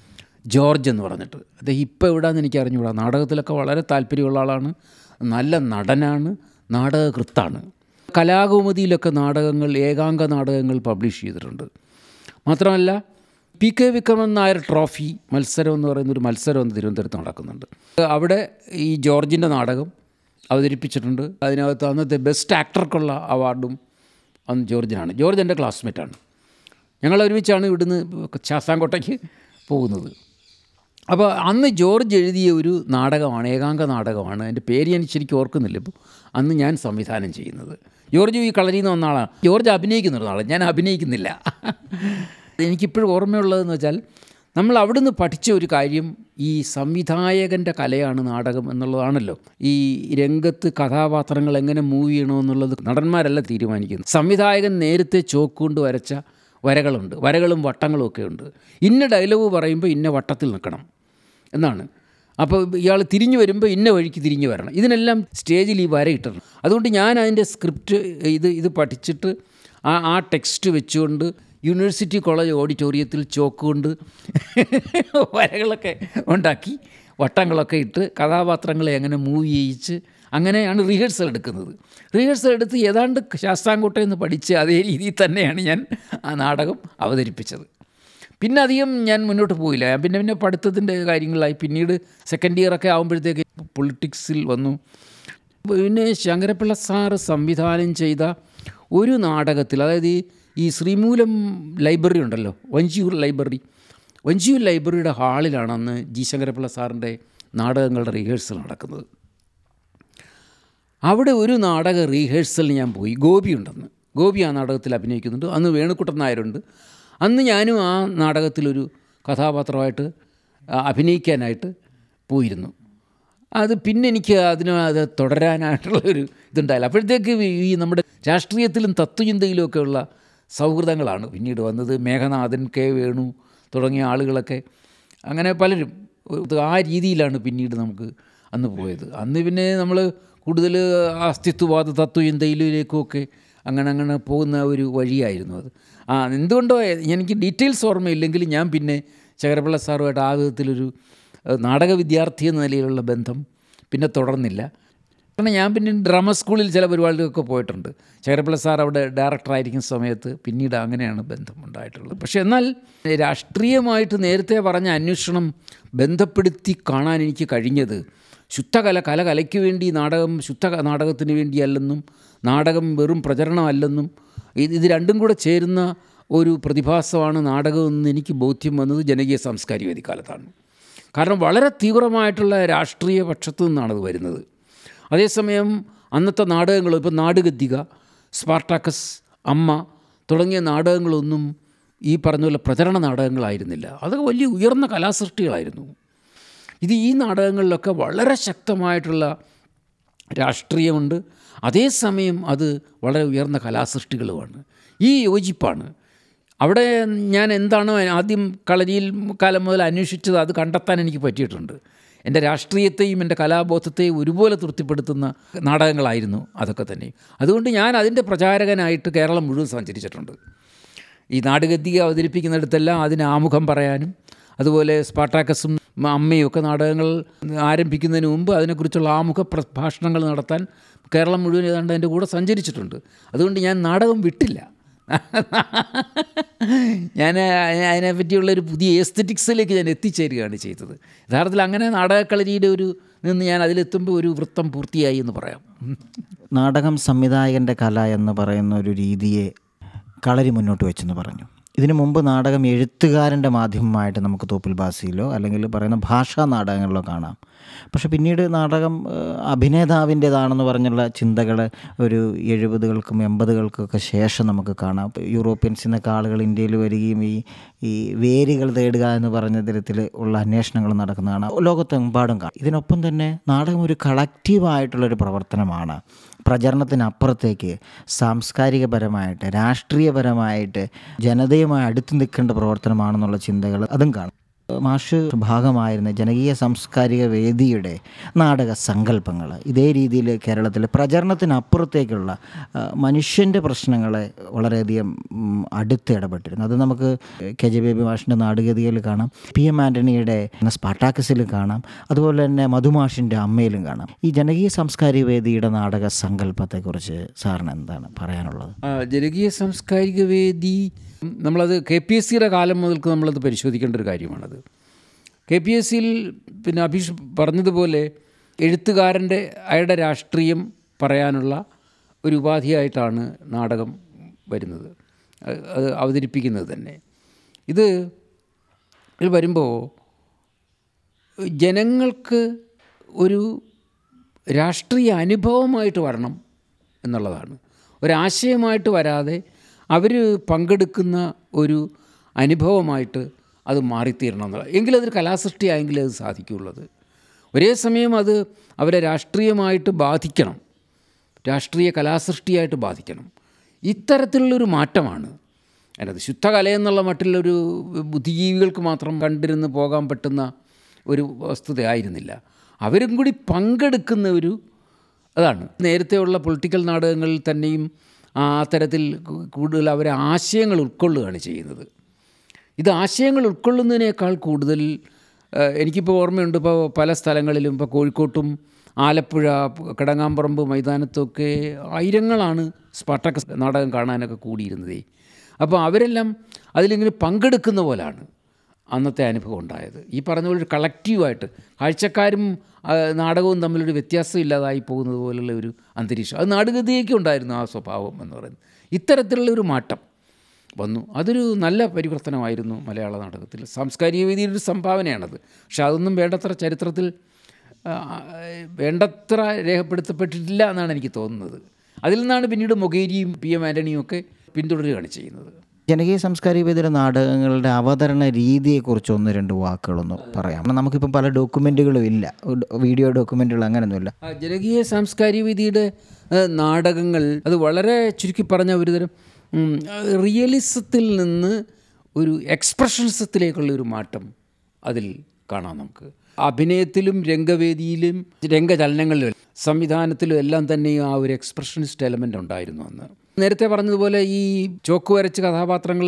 ജോർജ് എന്ന് പറഞ്ഞിട്ട് അദ്ദേഹം ഇപ്പോൾ എവിടെയാണെന്ന് എനിക്ക് അറിഞ്ഞുകൂടാ നാടകത്തിലൊക്കെ വളരെ താല്പര്യമുള്ള ആളാണ് നല്ല നടനാണ് നാടകകൃത്താണ് കലാകൗമുദിയിലൊക്കെ നാടകങ്ങൾ ഏകാംഗ നാടകങ്ങൾ പബ്ലിഷ് ചെയ്തിട്ടുണ്ട് മാത്രമല്ല P K Vikraman Nair trophy മത്സരം എന്ന് പറയുന്നൊരു മത്സരം ഒന്ന് തിരുവനന്തപുരത്ത് നടക്കുന്നുണ്ട് അവിടെ ഈ ജോർജിൻ്റെ നാടകം അവതരിപ്പിച്ചിട്ടുണ്ട് അതിനകത്ത് അന്നത്തെ ബെസ്റ്റ് ആക്ടർക്കുള്ള അവാർഡും അന്ന് ജോർജിനാണ് ജോർജ് എൻ്റെ ക്ലാസ്മേറ്റാണ് ഞങ്ങൾ ഒരുമിച്ചാണ് ഇവിടുന്ന് ശാസ്താംകോട്ടയ്ക്ക് പോകുന്നത് അപ്പോൾ അന്ന് ജോർജ് എഴുതിയ ഒരു നാടകമാണ് ഏകാംഗ നാടകമാണ് എൻ്റെ പേര് ഞാൻ ശരിക്കും ഓർക്കുന്നില്ല ഇപ്പോൾ അന്ന് ഞാൻ സംവിധാനം ചെയ്യുന്നത് ജോർജ് ഈ കളരിയിൽ നിന്ന് വന്ന ആളാണ് ജോർജ് അഭിനയിക്കുന്ന ഒരാളാണ് ഞാൻ അഭിനയിക്കുന്നില്ല എനിക്കിപ്പോഴും ഓർമ്മയുള്ളതെന്ന് വെച്ചാൽ നമ്മൾ അവിടുന്ന് പഠിച്ച ഒരു കാര്യം ഈ സംവിധായകൻ്റെ കലയാണ് നാടകം എന്നുള്ളതാണല്ലോ ഈ രംഗത്ത് കഥാപാത്രങ്ങൾ എങ്ങനെ മൂവ് ചെയ്യണമെന്നുള്ളത് നടന്മാരല്ല തീരുമാനിക്കുന്നത് സംവിധായകൻ നേരത്തെ ചോക്ക് കൊണ്ട് വരച്ച വരകളുണ്ട് വരകളും വട്ടങ്ങളും ഒക്കെ ഉണ്ട് ഇന്ന ഡയലോഗ് പറയുമ്പോൾ ഇന്ന വട്ടത്തിൽ നിൽക്കണം എന്നാണ് അപ്പോൾ ഇയാൾ തിരിഞ്ഞു വരുമ്പോൾ ഇന്ന വഴിക്ക് തിരിഞ്ഞു വരണം ഇതിനെല്ലാം സ്റ്റേജിൽ ഈ വര ഇട്ടണം അതുകൊണ്ട് ഞാൻ അതിൻ്റെ സ്ക്രിപ്റ്റ് ഇത് ഇത് പഠിച്ചിട്ട് ആ ആ ടെക്സ്റ്റ് വെച്ചുകൊണ്ട് യൂണിവേഴ്സിറ്റി കോളേജ് ഓഡിറ്റോറിയത്തിൽ ചോക്ക് കൊണ്ട് വരകളൊക്കെ ഉണ്ടാക്കി വട്ടങ്ങളൊക്കെ ഇട്ട് കഥാപാത്രങ്ങളെ അങ്ങനെ മൂവ് ചെയ്യിച്ച് അങ്ങനെയാണ് റിഹേഴ്സൽ എടുക്കുന്നത് റിഹേഴ്സൽ എടുത്ത് ഏതാണ്ട് ശാസ്താംകോട്ടയിൽ നിന്ന് പഠിച്ച് അതേ രീതിയിൽ തന്നെയാണ് ഞാൻ ആ നാടകം അവതരിപ്പിച്ചത് പിന്നെ അധികം ഞാൻ മുന്നോട്ട് പോയില്ല ഞാൻ പിന്നെ പിന്നെ പഠിത്തത്തിൻ്റെ കാര്യങ്ങളായി പിന്നീട് സെക്കൻഡ് ഇയറൊക്കെ ആകുമ്പോഴത്തേക്ക് പൊളിറ്റിക്സിൽ വന്നു പിന്നെ ശങ്കരപ്പിള്ള സാറ് സംവിധാനം ചെയ്ത ഒരു നാടകത്തിൽ അതായത് ഈ ഈ ശ്രീമൂലം ലൈബ്രറി ഉണ്ടല്ലോ വഞ്ചിയൂർ ലൈബ്രറി വഞ്ചിയൂർ ലൈബ്രറിയുടെ ഹാളിലാണ് അന്ന് ജി ശങ്കരപ്പിള്ള സാറിൻ്റെ നാടകങ്ങളുടെ റിഹേഴ്സൽ നടക്കുന്നത് അവിടെ ഒരു നാടക റീഹേഴ്സലിന് ഞാൻ പോയി ഗോപിയുണ്ടെന്ന് ഗോപി ആ നാടകത്തിൽ അഭിനയിക്കുന്നുണ്ട് അന്ന് വേണുക്കുട്ടൻ നായരുണ്ട് അന്ന് ഞാനും ആ നാടകത്തിലൊരു കഥാപാത്രമായിട്ട് ആ, അഭിനയിക്കാനായിട്ട് പോയിരുന്നു അത് പിന്നെ എനിക്ക് അതിന് അത് തുടരാനായിട്ടുള്ള ഒരു ഇതുണ്ടായില്ല അപ്പോഴത്തേക്ക് ഈ നമ്മുടെ രാഷ്ട്രീയത്തിലും തത്വചിന്തയിലും ഒക്കെ ഉള്ള സൗഹൃദങ്ങളാണ് പിന്നീട് വന്നത് മേഘനാഥൻ കെ വേണു തുടങ്ങിയ ആളുകളൊക്കെ അങ്ങനെ പലരും ഒരു- ആ രീതിയിലാണ് പിന്നീട് നമുക്ക് അന്ന് പോയത് അന്ന് പിന്നെ നമ്മൾ കൂടുതൽ അസ്തിത്വവാദ തത്വചിന്തയിലേക്കുമൊക്കെ അങ്ങനെ അങ്ങനെ പോകുന്ന ഒരു വഴിയായിരുന്നു അത് ആ എന്തുകൊണ്ടോ എനിക്ക് ഡീറ്റെയിൽസ് ഓർമ്മയില്ലെങ്കിലും ഞാൻ പിന്നെ ശങ്കരപിള്ള സാറുമായിട്ട് ആ വിധത്തിലൊരു ഏഹ്, നാടക വിദ്യാർത്ഥി എന്ന നിലയിലുള്ള ബന്ധം പിന്നെ തുടർന്നില്ല കാരണം ഞാൻ പിന്നെ ഡ്രാമ സ്കൂളിൽ ചില പരിപാടികൾക്കൊക്കെ പോയിട്ടുണ്ട് ശേഖരപ്പിള്ള സാർ അവിടെ ഡയറക്ടറായിരിക്കുന്ന സമയത്ത് പിന്നീട് അങ്ങനെയാണ് ബന്ധമുണ്ടായിട്ടുള്ളത് പക്ഷേ എന്നാൽ രാഷ്ട്രീയമായിട്ട് നേരത്തെ പറഞ്ഞ അന്വേഷണം ബന്ധപ്പെടുത്തി കാണാൻ എനിക്ക് കഴിഞ്ഞത് ശുദ്ധകല കല കലയ്ക്ക് വേണ്ടി നാടകം ശുദ്ധ നാടകത്തിന് വേണ്ടിയല്ലെന്നും നാടകം വെറും പ്രചരണമല്ലെന്നും ഇത് ഇത് രണ്ടും കൂടെ ചേരുന്ന ഒരു പ്രതിഭാസമാണ് നാടകമെന്ന് എനിക്ക് ബോധ്യം വന്നത് ജനകീയ സാംസ്കാരിക വേദി കാലത്താണ് കാരണം വളരെ തീവ്രമായിട്ടുള്ള രാഷ്ട്രീയ പക്ഷത്തു നിന്നാണ് അത് വരുന്നത് അതേസമയം അന്നത്തെ നാടകങ്ങൾ ഇപ്പോൾ നാടുഗദ്ദിക സ്പാർട്ടാക്കസ് അമ്മ തുടങ്ങിയ നാടകങ്ങളൊന്നും ഈ പറഞ്ഞ പോലെ പ്രചരണ നാടകങ്ങളായിരുന്നില്ല അതൊക്കെ വലിയ ഉയർന്ന കലാസൃഷ്ടികളായിരുന്നു ഇത് ഈ നാടകങ്ങളിലൊക്കെ വളരെ ശക്തമായിട്ടുള്ള രാഷ്ട്രീയമുണ്ട് അതേസമയം അത് വളരെ ഉയർന്ന കലാസൃഷ്ടികളുമാണ് ഈ യോജിപ്പാണ് അവിടെ ഞാൻ എന്താണ് ആദ്യം കളരിയിൽ കാലം മുതൽ അന്വേഷിച്ചത് അത് കണ്ടെത്താൻ എനിക്ക് പറ്റിയിട്ടുണ്ട് എൻ്റെ രാഷ്ട്രീയത്തെയും എൻ്റെ കലാബോധത്തെയും ഒരുപോലെ തൃപ്തിപ്പെടുത്തുന്ന നാടകങ്ങളായിരുന്നു അതൊക്കെ തന്നെ അതുകൊണ്ട് ഞാൻ അതിൻ്റെ പ്രചാരകനായിട്ട് കേരളം മുഴുവൻ സഞ്ചരിച്ചിട്ടുണ്ട് ഈ നാടുഗദ്ദിക അവതരിപ്പിക്കുന്നിടത്തെല്ലാം അതിന് ആമുഖം പറയാനും അതുപോലെ സ്പാട്ടാക്കസും അമ്മയും ഒക്കെ നാടകങ്ങൾ ആരംഭിക്കുന്നതിന് മുമ്പ് അതിനെക്കുറിച്ചുള്ള ആമുഖ പ്രഭാഷണങ്ങൾ നടത്താൻ കേരളം മുഴുവൻ ഏതാണ്ട് എൻ്റെ കൂടെ സഞ്ചരിച്ചിട്ടുണ്ട് അതുകൊണ്ട് ഞാൻ നാടകം വിട്ടില്ല ഞാൻ അതിനെപ്പറ്റിയുള്ള ഒരു പുതിയ എസ്തറ്റിക്സിലേക്ക് ഞാൻ എത്തിച്ചേരുകയാണ് ചെയ്തത് യഥാർത്ഥത്തിൽ അങ്ങനെ നാടകക്കളരിയുടെ ഒരു നിന്ന് ഞാൻ അതിലെത്തുമ്പോൾ ഒരു വൃത്തം പൂർത്തിയായി എന്ന് പറയാം നാടകം സംവിധായകൻ്റെ കല എന്ന് പറയുന്ന ഒരു രീതിയെ കളരി മുന്നോട്ട് വെച്ചെന്ന് പറഞ്ഞു ഇതിനു മുമ്പ് നാടകം എഴുത്തുകാരൻ്റെ മാധ്യമമായിട്ട് നമുക്ക് തോപ്പിൽ ബാസിയിലോ അല്ലെങ്കിൽ പറയുന്ന ഭാഷാ നാടകങ്ങളിലോ കാണാം പക്ഷെ പിന്നീട് നാടകം ഏഹ്, അഭിനേതാവിൻ്റേതാണെന്ന് പറഞ്ഞുള്ള ചിന്തകൾ ഒരു എഴുപതുകൾക്കും എൺപതുകൾക്കൊക്കെ ശേഷം നമുക്ക് കാണാം ഇപ്പോൾ യൂറോപ്യൻസിൽ നിന്നൊക്കെ ആളുകൾ ഇന്ത്യയിൽ വരികയും ഈ ഈ വേരുകൾ തേടുക എന്ന് പറഞ്ഞ തരത്തിൽ ഉള്ള അന്വേഷണങ്ങൾ നടക്കുന്നതാണ് ലോകത്തെമ്പാടും കാണാം ഇതിനൊപ്പം തന്നെ നാടകം ഒരു കളക്റ്റീവായിട്ടുള്ളൊരു പ്രവർത്തനമാണ് പ്രചരണത്തിനപ്പുറത്തേക്ക് സാംസ്കാരികപരമായിട്ട് രാഷ്ട്രീയപരമായിട്ട് ജനതയുമായി അടുത്ത് നിൽക്കേണ്ട പ്രവർത്തനമാണെന്നുള്ള ചിന്തകൾ അതും കാണും മാഷ് ഭാഗമായിരുന്ന ജനകീയ സാംസ്കാരിക വേദിയുടെ നാടക സങ്കല്പങ്ങൾ ഇതേ രീതിയിൽ കേരളത്തിൽ പ്രചരണത്തിനപ്പുറത്തേക്കുള്ള ആ, മനുഷ്യൻ്റെ പ്രശ്നങ്ങളെ വളരെയധികം ഉം, അടുത്ത് ഇടപെട്ടിരുന്നു അത് നമുക്ക് കെ ജെ ബേബി മാഷിൻ്റെ നാടകീയതയിൽ കാണാം പി എം ആൻ്റണിയുടെ സ്പാട്ടാക്കസിൽ കാണാം അതുപോലെ തന്നെ മധുമാഷിൻ്റെ അമ്മയിലും കാണാം ഈ ജനകീയ സാംസ്കാരിക വേദിയുടെ നാടക സങ്കല്പത്തെക്കുറിച്ച് സാറിന് എന്താണ് പറയാനുള്ളത് ആ, ജനകീയ സാംസ്കാരിക വേദി നമ്മളത് കെ പി എസ് സിയുടെ കാലം മുതൽക്ക് നമ്മളത് പരിശോധിക്കേണ്ട ഒരു കാര്യമാണത് കെ പി എസ് സിയിൽ പിന്നെ അഭീഷ് പറഞ്ഞതുപോലെ എഴുത്തുകാരൻ്റെ അയാളുടെ രാഷ്ട്രീയം പറയാനുള്ള ഒരു ഉപാധിയായിട്ടാണ് നാടകം വരുന്നത് അത് അത് അവതരിപ്പിക്കുന്നത് തന്നെ ഇത് ഇത് വരുമ്പോൾ ജനങ്ങൾക്ക് ഒരു രാഷ്ട്രീയ അനുഭവമായിട്ട് വരണം എന്നുള്ളതാണ് ഒരാശയമായിട്ട് വരാതെ അവർ പങ്കെടുക്കുന്ന ഒരു അനുഭവമായിട്ട് അത് മാറിത്തീരണം എന്നുള്ളത് എങ്കിലതൊരു കലാസൃഷ്ടിയായെങ്കിലേ അത് സാധിക്കുള്ളത് ഒരേ സമയം അത് അവരെ രാഷ്ട്രീയമായിട്ട് ബാധിക്കണം രാഷ്ട്രീയ കലാസൃഷ്ടിയായിട്ട് ബാധിക്കണം ഇത്തരത്തിലുള്ളൊരു മാറ്റമാണ് അതിനകത്ത് ശുദ്ധകലയെന്നുള്ള മട്ടിലൊരു ബുദ്ധിജീവികൾക്ക് മാത്രം കണ്ടിരുന്ന് പോകാൻ പറ്റുന്ന ഒരു വസ്തുതയായിരുന്നില്ല അവരും കൂടി പങ്കെടുക്കുന്ന ഒരു അതാണ് നേരത്തെയുള്ള പൊളിറ്റിക്കൽ നാടകങ്ങളിൽ തന്നെയും ആ തരത്തിൽ കു- കൂടുതൽ അവരെ ആശയങ്ങൾ ഉൾക്കൊള്ളുകയാണ് ചെയ്യുന്നത് ഇത് ആശയങ്ങൾ ഉൾക്കൊള്ളുന്നതിനേക്കാൾ കൂടുതൽ ഏഹ്, എനിക്കിപ്പോൾ ഓർമ്മയുണ്ട് ഇപ്പോൾ പല സ്ഥലങ്ങളിലും ഇപ്പോൾ കോഴിക്കോട്ടും ആലപ്പുഴ കിടങ്ങാമ്പറമ്പ് മൈതാനത്തൊക്കെ ആയിരങ്ങളാണ് സ്പാട്ടക്കസ് നാടകം കാണാനൊക്കെ കൂടിയിരുന്നതേ അപ്പോൾ അവരെല്ലാം അതിലിങ്ങനെ പങ്കെടുക്കുന്ന പോലാണ് അന്നത്തെ അനുഭവം ഉണ്ടായത് ഈ പറഞ്ഞ പോലെ ഒരു കളക്റ്റീവായിട്ട് കാഴ്ചക്കാരും ആ, നാടകവും തമ്മിലൊരു വ്യത്യാസം ഇല്ലാതായി പോകുന്നത് പോലുള്ള ഒരു അന്തരീക്ഷം അത് നാടുഗതിയൊക്കെ ഉണ്ടായിരുന്നു ആ സ്വഭാവം എന്ന് പറയുന്നത് ഇത്തരത്തിലുള്ള ഒരു മാറ്റം വന്നു അതൊരു നല്ല പരിവർത്തനമായിരുന്നു മലയാള നാടകത്തിൽ സാംസ്കാരിക വേദിയുടെ ഒരു സംഭാവനയാണത് പക്ഷെ അതൊന്നും വേണ്ടത്ര ചരിത്രത്തിൽ ആ, വേണ്ടത്ര രേഖപ്പെടുത്തപ്പെട്ടിട്ടില്ല എന്നാണ് എനിക്ക് തോന്നുന്നത് അതിൽ നിന്നാണ് പിന്നീട് മൊഗേരിയും പി എം ആൻ്റണിയും ഒക്കെ പിന്തുടരുകയാണ് ചെയ്യുന്നത് ജനകീയ സാംസ്കാരിക വേദിയുടെ നാടകങ്ങളുടെ അവതരണ രീതിയെക്കുറിച്ച് ഒന്ന് രണ്ട് വാക്കുകളൊന്ന് പറയാം കാരണം നമുക്കിപ്പം പല ഡോക്യുമെൻറ്റുകളും ഇല്ല വീഡിയോ ഡോക്യുമെൻറ്റുകൾ അങ്ങനെയൊന്നുമില്ല ആ ജനകീയ സാംസ്കാരിക വേദിയുടെ ആ, നാടകങ്ങൾ അത് വളരെ ചുരുക്കി പറഞ്ഞ ഒരുതരം ഉം, ആ, റിയലിസത്തിൽ നിന്ന് ഒരു എക്സ്പ്രഷൻസത്തിലേക്കുള്ള ഒരു മാറ്റം അതിൽ കാണാം നമുക്ക് അഭിനയത്തിലും രംഗവേദിയിലും രംഗചലനങ്ങളിലും സംവിധാനത്തിലും എല്ലാം തന്നെയും ആ ഒരു എക്സ്പ്രഷനിസ്റ്റ് എലമെൻ്റ് ഉണ്ടായിരുന്നു അന്ന് നേരത്തെ പറഞ്ഞതുപോലെ ഈ ചോക്ക് വരച്ച് കഥാപാത്രങ്ങൾ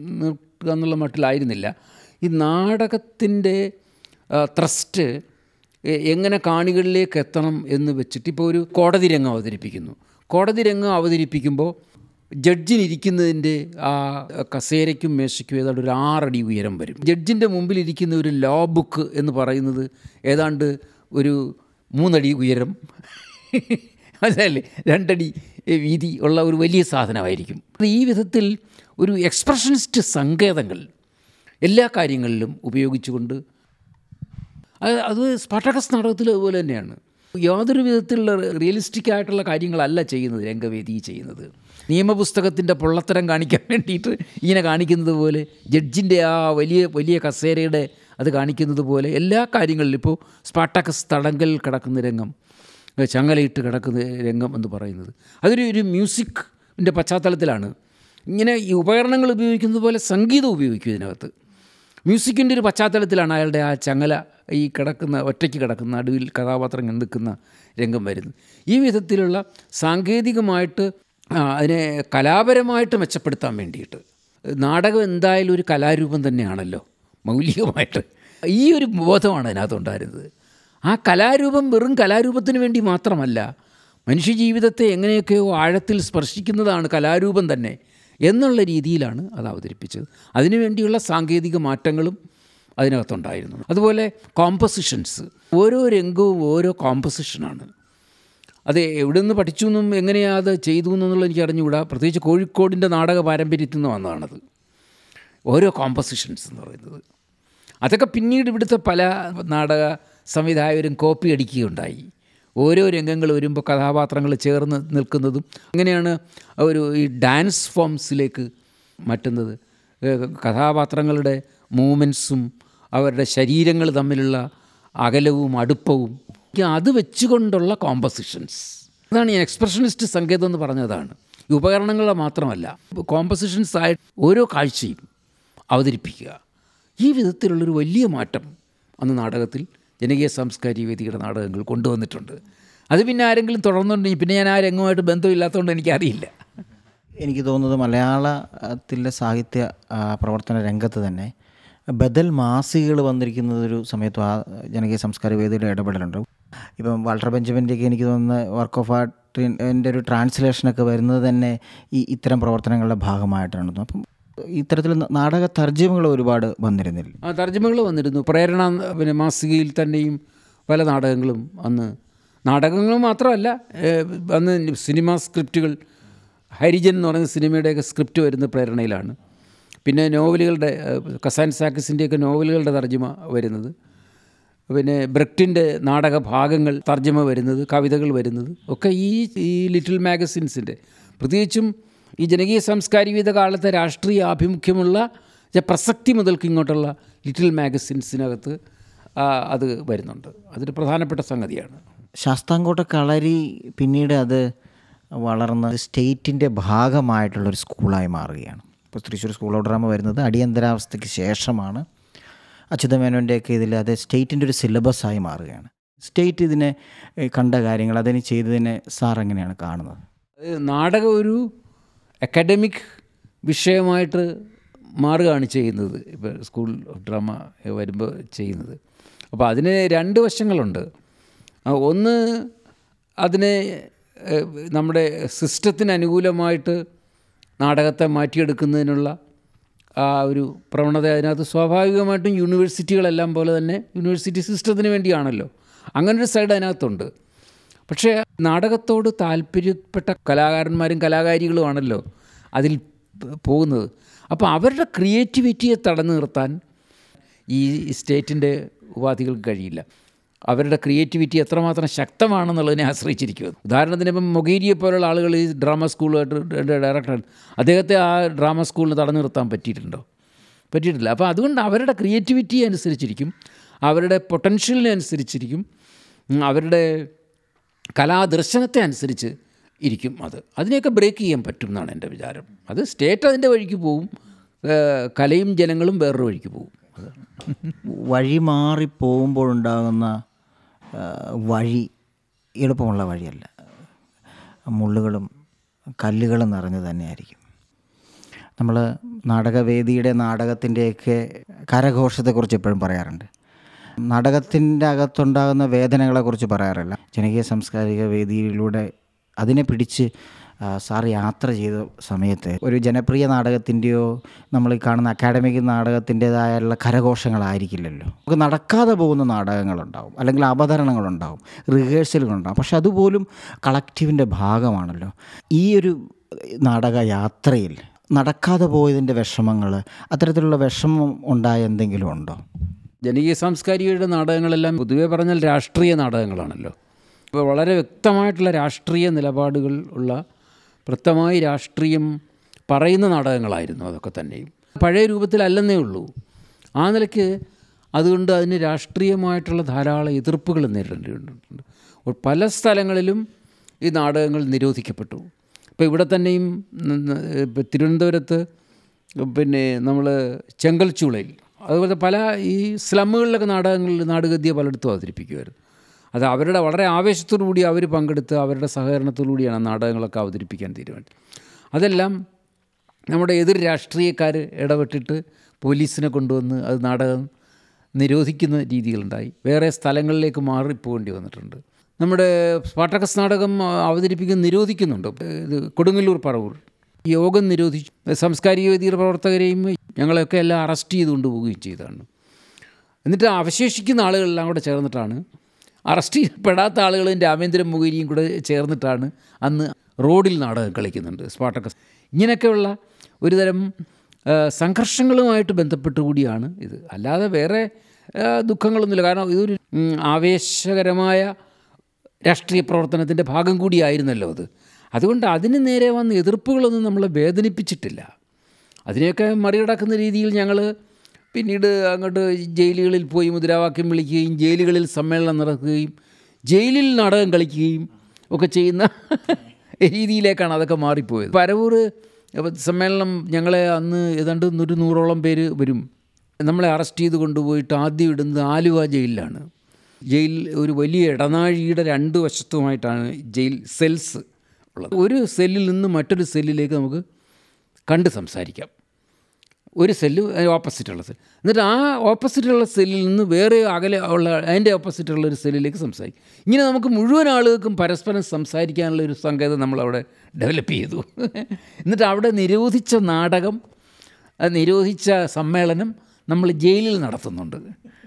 നിർത്തുക എന്നുള്ള മട്ടിലായിരുന്നില്ല ഈ നാടകത്തിൻ്റെ ത്രസ്റ്റ് എ- എങ്ങനെ കാണികളിലേക്ക് എത്തണം എന്ന് വെച്ചിട്ട് ഇപ്പോൾ ഒരു കോടതി രംഗം അവതരിപ്പിക്കുന്നു കോടതി രംഗം അവതരിപ്പിക്കുമ്പോൾ ജഡ്ജിനിരിക്കുന്നതിൻ്റെ ആ കസേരയ്ക്കും മേശയ്ക്കും ഏതാണ്ട് ഒരു ആറടി ഉയരം വരും ജഡ്ജിൻ്റെ മുമ്പിലിരിക്കുന്ന ഒരു ലോ ബുക്ക് എന്ന് പറയുന്നത് ഏതാണ്ട് ഒരു മൂന്നടി ഉയരം അതല്ലേ രണ്ടടി വീതി ഉള്ള ഒരു വലിയ സാധനമായിരിക്കും ഈ വിധത്തിൽ ഒരു എക്സ്പ്രഷനിസ്റ്റ് സങ്കേതങ്ങൾ എല്ലാ കാര്യങ്ങളിലും ഉപയോഗിച്ചുകൊണ്ട് അത് അത് സ്പാട്ടക്കസ് നാടകത്തിൽ അതുപോലെ തന്നെയാണ് യാതൊരു വിധത്തിലുള്ള റിയലിസ്റ്റിക് ആയിട്ടുള്ള കാര്യങ്ങളല്ല ചെയ്യുന്നത് രംഗവേദി ചെയ്യുന്നത് നിയമപുസ്തകത്തിൻ്റെ പൊള്ളത്തരം കാണിക്കാൻ വേണ്ടിയിട്ട് ഇങ്ങനെ കാണിക്കുന്നത് പോലെ ജഡ്ജിൻ്റെ ആ വലിയ വലിയ കസേരയുടെ അത് കാണിക്കുന്നത് പോലെ എല്ലാ കാര്യങ്ങളിലും ഇപ്പോൾ സ്പാട്ടക്കസ് തടങ്കൽ കിടക്കുന്ന രംഗം ചങ്ങലയിട്ട് കിടക്കുന്ന രംഗം എന്ന് പറയുന്നത് അതൊരു ഒരു മ്യൂസിക്കിൻ്റെ പശ്ചാത്തലത്തിലാണ് ഇങ്ങനെ ഈ ഉപകരണങ്ങൾ ഉപയോഗിക്കുന്നത് പോലെ സംഗീതം ഉപയോഗിക്കും ഇതിനകത്ത് മ്യൂസിക്കിൻ്റെ ഒരു പശ്ചാത്തലത്തിലാണ് അയാളുടെ ആ ചങ്ങല ഈ കിടക്കുന്ന ഒറ്റയ്ക്ക് കിടക്കുന്ന നടുവിൽ കഥാപാത്രം ഇങ്ങനെ നിൽക്കുന്ന രംഗം വരുന്നത് ഈ വിധത്തിലുള്ള സാങ്കേതികമായിട്ട് ആ, അതിനെ കലാപരമായിട്ട് മെച്ചപ്പെടുത്താൻ വേണ്ടിയിട്ട് നാടകം എന്തായാലും ഒരു കലാരൂപം തന്നെയാണല്ലോ മൗലികമായിട്ട് ഈ ഒരു ബോധമാണ് അതിനകത്തുണ്ടായിരുന്നത് ആ കലാരൂപം വെറും കലാരൂപത്തിന് വേണ്ടി മാത്രമല്ല മനുഷ്യജീവിതത്തെ എങ്ങനെയൊക്കെയോ ആഴത്തിൽ സ്പർശിക്കുന്നതാണ് കലാരൂപം തന്നെ എന്നുള്ള രീതിയിലാണ് അത് അവതരിപ്പിച്ചത് അതിനുവേണ്ടിയുള്ള സാങ്കേതിക മാറ്റങ്ങളും അതിനകത്തുണ്ടായിരുന്നു അതുപോലെ കോമ്പസിഷൻസ് ഓരോ രംഗവും ഓരോ കോമ്പസിഷനാണ് അത് എവിടെ നിന്ന് പഠിച്ചു എന്നും എങ്ങനെയാണ് അത് ചെയ്തു എന്നുള്ളത് എനിക്ക് അറിഞ്ഞുകൂടാ പ്രത്യേകിച്ച് കോഴിക്കോടിൻ്റെ നാടക പാരമ്പര്യത്തിൽ നിന്ന് വന്നതാണത് ഓരോ കോമ്പസിഷൻസ് എന്ന് പറയുന്നത് അതൊക്കെ പിന്നീട് ഇവിടുത്തെ പല നാടക സംവിധായകരും കോപ്പി അടിക്കുകയുണ്ടായി ഓരോ രംഗങ്ങൾ വരുമ്പോൾ കഥാപാത്രങ്ങൾ ചേർന്ന് നിൽക്കുന്നതും അങ്ങനെയാണ് ഒരു ഈ ഡാൻസ് ഫോംസിലേക്ക് മാറ്റുന്നത് ഏഹ് കഥാപാത്രങ്ങളുടെ മൂമെൻസും അവരുടെ ശരീരങ്ങൾ തമ്മിലുള്ള അകലവും അടുപ്പവും അത് വെച്ചുകൊണ്ടുള്ള കോമ്പസിഷൻസ് അതാണ് ഈ എക്സ്പ്രഷനിസ്റ്റ് സംഗീതം എന്ന് പറഞ്ഞതാണ് ഈ ഉപകരണങ്ങളെ മാത്രമല്ല കോമ്പസിഷൻസ് ആയിട്ട് ഓരോ കാഴ്ചയും അവതരിപ്പിക്കുക ഈ വിധത്തിലുള്ളൊരു വലിയ മാറ്റം അന്ന് നാടകത്തിൽ ജനകീയ സാംസ്കാരിക വേദിയുടെ നാടകങ്ങൾ കൊണ്ടുവന്നിട്ടുണ്ട് അത് പിന്നെ ആരെങ്കിലും തുടർന്നുണ്ടെങ്കിൽ പിന്നെ ഞാൻ ആ രംഗമായിട്ട് ബന്ധമില്ലാത്തതുകൊണ്ട് എനിക്കറിയില്ല എനിക്ക് തോന്നുന്നത് മലയാളത്തിലെ സാഹിത്യ ആ, പ്രവർത്തന രംഗത്ത് തന്നെ ബദൽ മാസികകൾ വന്നിരിക്കുന്നത് ഒരു സമയത്തും ആ ജനകീയ സംസ്കാര വേദിയുടെ ഇടപെടലുണ്ട് ഇപ്പം വാൾട്ടർ ബെഞ്ചമിൻ്റെയൊക്കെ എനിക്ക് തോന്നുന്ന വർക്ക് ഓഫ് ആർട്ടിൻ്റെ ഒരു ട്രാൻസ്ലേഷനൊക്കെ വരുന്നത് തന്നെ ഈ ഇത്തരം പ്രവർത്തനങ്ങളുടെ ഭാഗമായിട്ടാണ് അപ്പം ഇത്തരത്തിൽ നാടക തർജ്ജമകൾ ഒരുപാട് വന്നിരുന്നില്ല ആ തർജ്ജമകൾ വന്നിരുന്നു പ്രേരണ പിന്നെ മാസികയിൽ തന്നെയും പല നാടകങ്ങളും അന്ന് നാടകങ്ങൾ മാത്രമല്ല ഏഹ്, അന്ന് സിനിമ സ്ക്രിപ്റ്റുകൾ ഹരിജൻ എന്ന് പറയുന്ന സിനിമയുടെയൊക്കെ സ്ക്രിപ്റ്റ് വരുന്ന പ്രേരണയിലാണ് പിന്നെ നോവലുകളുടെ ഏഹ്, കസാൻ സാക്കിസിൻ്റെയൊക്കെ നോവലുകളുടെ തർജ്ജമ വരുന്നത് പിന്നെ ബ്രെക്റ്റിൻ്റെ നാടക ഭാഗങ്ങൾ തർജ്ജമ വരുന്നത് കവിതകൾ വരുന്നത് ഒക്കെ ഈ ഈ ലിറ്റിൽ മാഗസിൻസിൻ്റെ പ്രത്യേകിച്ചും ഈ ജനകീയ സാംസ്കാരിക കാലത്തെ രാഷ്ട്രീയ ആഭിമുഖ്യമുള്ള ചെ- പ്രസക്തി മുതൽക്ക് ഇങ്ങോട്ടുള്ള ലിറ്റിൽ മാഗസിൻസിനകത്ത് ആ, അത് വരുന്നുണ്ട് അതൊരു പ്രധാനപ്പെട്ട സംഗതിയാണ് ശാസ്താംകോട്ട കളരി പിന്നീട് അത് വളർന്ന് സ്റ്റേറ്റിൻ്റെ ഭാഗമായിട്ടുള്ളൊരു സ്കൂളായി മാറുകയാണ് ഇപ്പോൾ തൃശ്ശൂർ സ്കൂൾ ഓഫ് ഡ്രാമ വരുന്നത് അടിയന്തരാവസ്ഥയ്ക്ക് ശേഷമാണ് അച്യുതമേനോൻ്റെയൊക്കെ ഇതിൽ അത് സ്റ്റേറ്റിൻ്റെ ഒരു സിലബസായി മാറുകയാണ് സ്റ്റേറ്റ് ഇതിനെ ഏഹ്, കണ്ട കാര്യങ്ങൾ അതിന് ചെയ്തതിനെ സാർ എങ്ങനെയാണ് കാണുന്നത് അത് നാടകം ഒരു അക്കാഡമിക് വിഷയമായിട്ട് മാറുകയാണ് ചെയ്യുന്നത് ഇപ്പോൾ സ്കൂൾ ഓഫ് ഡ്രാമ വരുമ്പോൾ ചെയ്യുന്നത് അപ്പോൾ അതിന് രണ്ട് വശങ്ങളുണ്ട് ആ, ഒന്ന് അതിനെ ഏഹ്, നമ്മുടെ സിസ്റ്റത്തിന് അനുകൂലമായിട്ട് നാടകത്തെ മാറ്റിയെടുക്കുന്നതിനുള്ള ആ ഒരു പ്രവണത അതിനകത്ത് സ്വാഭാവികമായിട്ടും യൂണിവേഴ്സിറ്റികളെല്ലാം പോലെ തന്നെ യൂണിവേഴ്സിറ്റി സിസ്റ്റത്തിന് വേണ്ടിയാണല്ലോ അങ്ങനൊരു സൈഡ് അതിനകത്തുണ്ട് പക്ഷേ നാടകത്തോട് താല്പര്യപ്പെട്ട കലാകാരന്മാരും കലാകാരികളുമാണല്ലോ അതിൽ പ- പോകുന്നത് അപ്പോൾ അവരുടെ ക്രിയേറ്റിവിറ്റിയെ തടഞ്ഞു നിർത്താൻ ഈ സ്റ്റേറ്റിൻ്റെ ഉപാധികൾക്ക് കഴിയില്ല അവരുടെ ക്രിയേറ്റിവിറ്റി എത്രമാത്രം ശക്തമാണെന്നുള്ളതിനെ ആശ്രയിച്ചിരിക്കും ഉദാഹരണത്തിന് ഇപ്പം മൊഗീരിയെ പോലുള്ള ആളുകൾ ഈ ഡ്രാമ സ്കൂളുമായിട്ട് ഡയറക്ടർ അദ്ദേഹത്തെ ആ ഡ്രാമ സ്കൂളിന് തടഞ്ഞു നിർത്താൻ പറ്റിയിട്ടുണ്ടോ പറ്റിയിട്ടില്ല അപ്പോൾ അതുകൊണ്ട് അവരുടെ ക്രിയേറ്റിവിറ്റി അനുസരിച്ചിരിക്കും അവരുടെ പൊട്ടൻഷ്യലിനെ അനുസരിച്ചിരിക്കും ഉം, അവരുടെ കലാദർശനത്തെ അനുസരിച്ച് ഇരിക്കും അത് അതിനെയൊക്കെ ബ്രേക്ക് ചെയ്യാൻ പറ്റും എന്നാണ് എൻ്റെ വിചാരം അത് സ്റ്റേറ്റ് അതിൻ്റെ വഴിക്ക് പോവും ഏഹ് കലയും ജനങ്ങളും വേറൊരു വഴിക്ക് പോവും അതാണ് വഴി മാറി പോകുമ്പോഴുണ്ടാകുന്ന ആ, വഴി എളുപ്പമുള്ള വഴിയല്ല മുള്ളുകളും കല്ലുകളും നിറഞ്ഞു തന്നെയായിരിക്കും നമ്മൾ നാടകവേദിയുടെ നാടകത്തിൻ്റെയൊക്കെ കരഘോഷത്തെക്കുറിച്ച് എപ്പോഴും പറയാറുണ്ട് നാടകത്തിൻ്റെ അകത്തുണ്ടാകുന്ന വേദനകളെക്കുറിച്ച് പറയാറില്ല ജനകീയ സാംസ്കാരിക വേദിയിലൂടെ അതിനെ പിടിച്ച് ആ, സാർ യാത്ര ചെയ്ത സമയത്ത് ഒരു ജനപ്രിയ നാടകത്തിൻ്റെയോ നമ്മൾ ഈ കാണുന്ന അക്കാഡമിക് നാടകത്തിൻ്റേതായുള്ള കരഘോഷങ്ങളായിരിക്കില്ലല്ലോ നമുക്ക് നടക്കാതെ പോകുന്ന നാടകങ്ങളുണ്ടാവും അല്ലെങ്കിൽ അവതരണങ്ങളുണ്ടാവും റിഹേഴ്സലുകളുണ്ടാവും പക്ഷെ അതുപോലും കളക്റ്റീവിൻ്റെ ഭാഗമാണല്ലോ ഈ ഒരു നാടക യാത്രയിൽ നടക്കാതെ പോയതിൻ്റെ വിഷമങ്ങൾ അത്തരത്തിലുള്ള വിഷമം ഉണ്ടായ എന്തെങ്കിലും ഉണ്ടോ ജനകീയ സാംസ്കാരികയുടെ നാടകങ്ങളെല്ലാം പൊതുവെ പറഞ്ഞാൽ രാഷ്ട്രീയ നാടകങ്ങളാണല്ലോ ഇപ്പോൾ വളരെ വ്യക്തമായിട്ടുള്ള രാഷ്ട്രീയ നിലപാടുകൾ ഉള്ള വ്യക്തമായി രാഷ്ട്രീയം പറയുന്ന നാടകങ്ങളായിരുന്നു അതൊക്കെ തന്നെയും പഴയ രൂപത്തിലല്ലെന്നേ ഉള്ളൂ ആ നിലയ്ക്ക് അതുകൊണ്ട് അതിന് രാഷ്ട്രീയമായിട്ടുള്ള ധാരാളം എതിർപ്പുകൾ നേരിടേണ്ടിയിട്ടുണ്ട് അപ്പോൾ പല സ്ഥലങ്ങളിലും ഈ നാടകങ്ങൾ നിരോധിക്കപ്പെട്ടു ഇപ്പോൾ ഇവിടെ തന്നെയും ന- ന- ഇപ്പം തിരുവനന്തപുരത്ത് പിന്നെ നമ്മൾ ചെങ്കൽച്ചൂളയിൽ അതുപോലെ പല ഈ സ്ലമ്മുകളിലൊക്കെ നാടകങ്ങളിൽ നാടകദ്യ പലയിടത്തും അവതരിപ്പിക്കുമായിരുന്നു അത് അവരുടെ വളരെ ആവേശത്തോടു കൂടി അവർ പങ്കെടുത്ത് അവരുടെ സഹകരണത്തോടു കൂടിയാണ് ആ നാടകങ്ങളൊക്കെ അവതരിപ്പിക്കാൻ തീരുമാനിച്ചത് അതെല്ലാം നമ്മുടെ എതിർ രാഷ്ട്രീയക്കാർ ഇടപെട്ടിട്ട് പോലീസിനെ കൊണ്ടുവന്ന് അത് നാടകം നിരോധിക്കുന്ന രീതികളുണ്ടായി വേറെ സ്ഥലങ്ങളിലേക്ക് മാറിപ്പോകേണ്ടി വന്നിട്ടുണ്ട് നമ്മുടെ സ്പാട്ടക്കസ് നാടകം ആ, അവതരിപ്പിക്കുന്ന നിരോധിക്കുന്നുണ്ട് ഇത് കൊടുങ്ങല്ലൂർ പറവൂർ യോഗം നിരോധിച്ചു സാംസ്കാരിക വേദിയുടെ പ്രവർത്തകരെയും ഞങ്ങളെയൊക്കെ എല്ലാം അറസ്റ്റ് ചെയ്ത് കൊണ്ടുപോവുകയും ചെയ്തതാണ് എന്നിട്ട് അവശേഷിക്കുന്ന ആളുകളെല്ലാം കൂടെ ചേർന്നിട്ടാണ് അറസ്റ്റ് ചെയ്യപ്പെടാത്ത ആളുകളും രാമേന്ദ്രൻ മുഖേരിയും കൂടെ ചേർന്നിട്ടാണ് അന്ന് റോഡിൽ നാടകം കളിക്കുന്നുണ്ട് സ്പാട്ടക്കസ് ഇങ്ങനെയൊക്കെയുള്ള ഒരുതരം ആ, സംഘർഷങ്ങളുമായിട്ട് ബന്ധപ്പെട്ട് കൂടിയാണ് ഇത് അല്ലാതെ വേറെ ആ, ദുഃഖങ്ങളൊന്നുമില്ല കാരണം ഇതൊരു ഉം, ആവേശകരമായ രാഷ്ട്രീയ പ്രവർത്തനത്തിൻ്റെ ഭാഗം കൂടിയായിരുന്നല്ലോ അത് അതുകൊണ്ട് അതിന് നേരെ വന്ന എതിർപ്പുകളൊന്നും നമ്മളെ വേദനിപ്പിച്ചിട്ടില്ല അതിനെയൊക്കെ മറികടക്കുന്ന രീതിയിൽ ഞങ്ങൾ പിന്നീട് അങ്ങോട്ട് ജയിലുകളിൽ പോയി മുദ്രാവാക്യം വിളിക്കുകയും ജയിലുകളിൽ സമ്മേളനം നടക്കുകയും ജയിലിൽ നാടകം കളിക്കുകയും ഒക്കെ ചെയ്യുന്ന രീതിയിലേക്കാണ് അതൊക്കെ മാറിപ്പോയത് പരവൂർ അപ്പൊ സമ്മേളനം ഞങ്ങളെ അന്ന് ഏതാണ്ട് ഒരു നൂറോളം പേര് വരും നമ്മളെ അറസ്റ്റ് ചെയ്ത് കൊണ്ടുപോയിട്ട് ആദ്യം ഇടുന്നത് ആലുവ ജയിലിലാണ് ജയിൽ ഒരു വലിയ ഇടനാഴിയുടെ രണ്ട് വശത്തുമായിട്ടാണ് ജയിൽ സെൽസ് ഉള്ളത് ഒരു സെല്ലിൽ നിന്ന് മറ്റൊരു സെല്ലിലേക്ക് നമുക്ക് കണ്ട് സംസാരിക്കാം ഒരു സെല്ല് ഓപ്പോസിറ്റുള്ള സെൽ എന്നിട്ട് ആ ഓപ്പോസിറ്റുള്ള സെല്ലിൽ നിന്ന് വേറെ അകലെ ഉള്ള അതിൻ്റെ ഓപ്പോസിറ്റുള്ള ഒരു സെല്ലിലേക്ക് സംസാരിക്കും ഇങ്ങനെ നമുക്ക് മുഴുവൻ ആളുകൾക്കും പരസ്പരം സംസാരിക്കാനുള്ള ഒരു സങ്കേതം നമ്മളവിടെ ഡെവലപ്പ് ചെയ്തു എന്നിട്ട് അവിടെ നിരോധിച്ച നാടകം അത് നിരോധിച്ച സമ്മേളനം നമ്മൾ ജയിലിൽ നടത്തുന്നുണ്ട്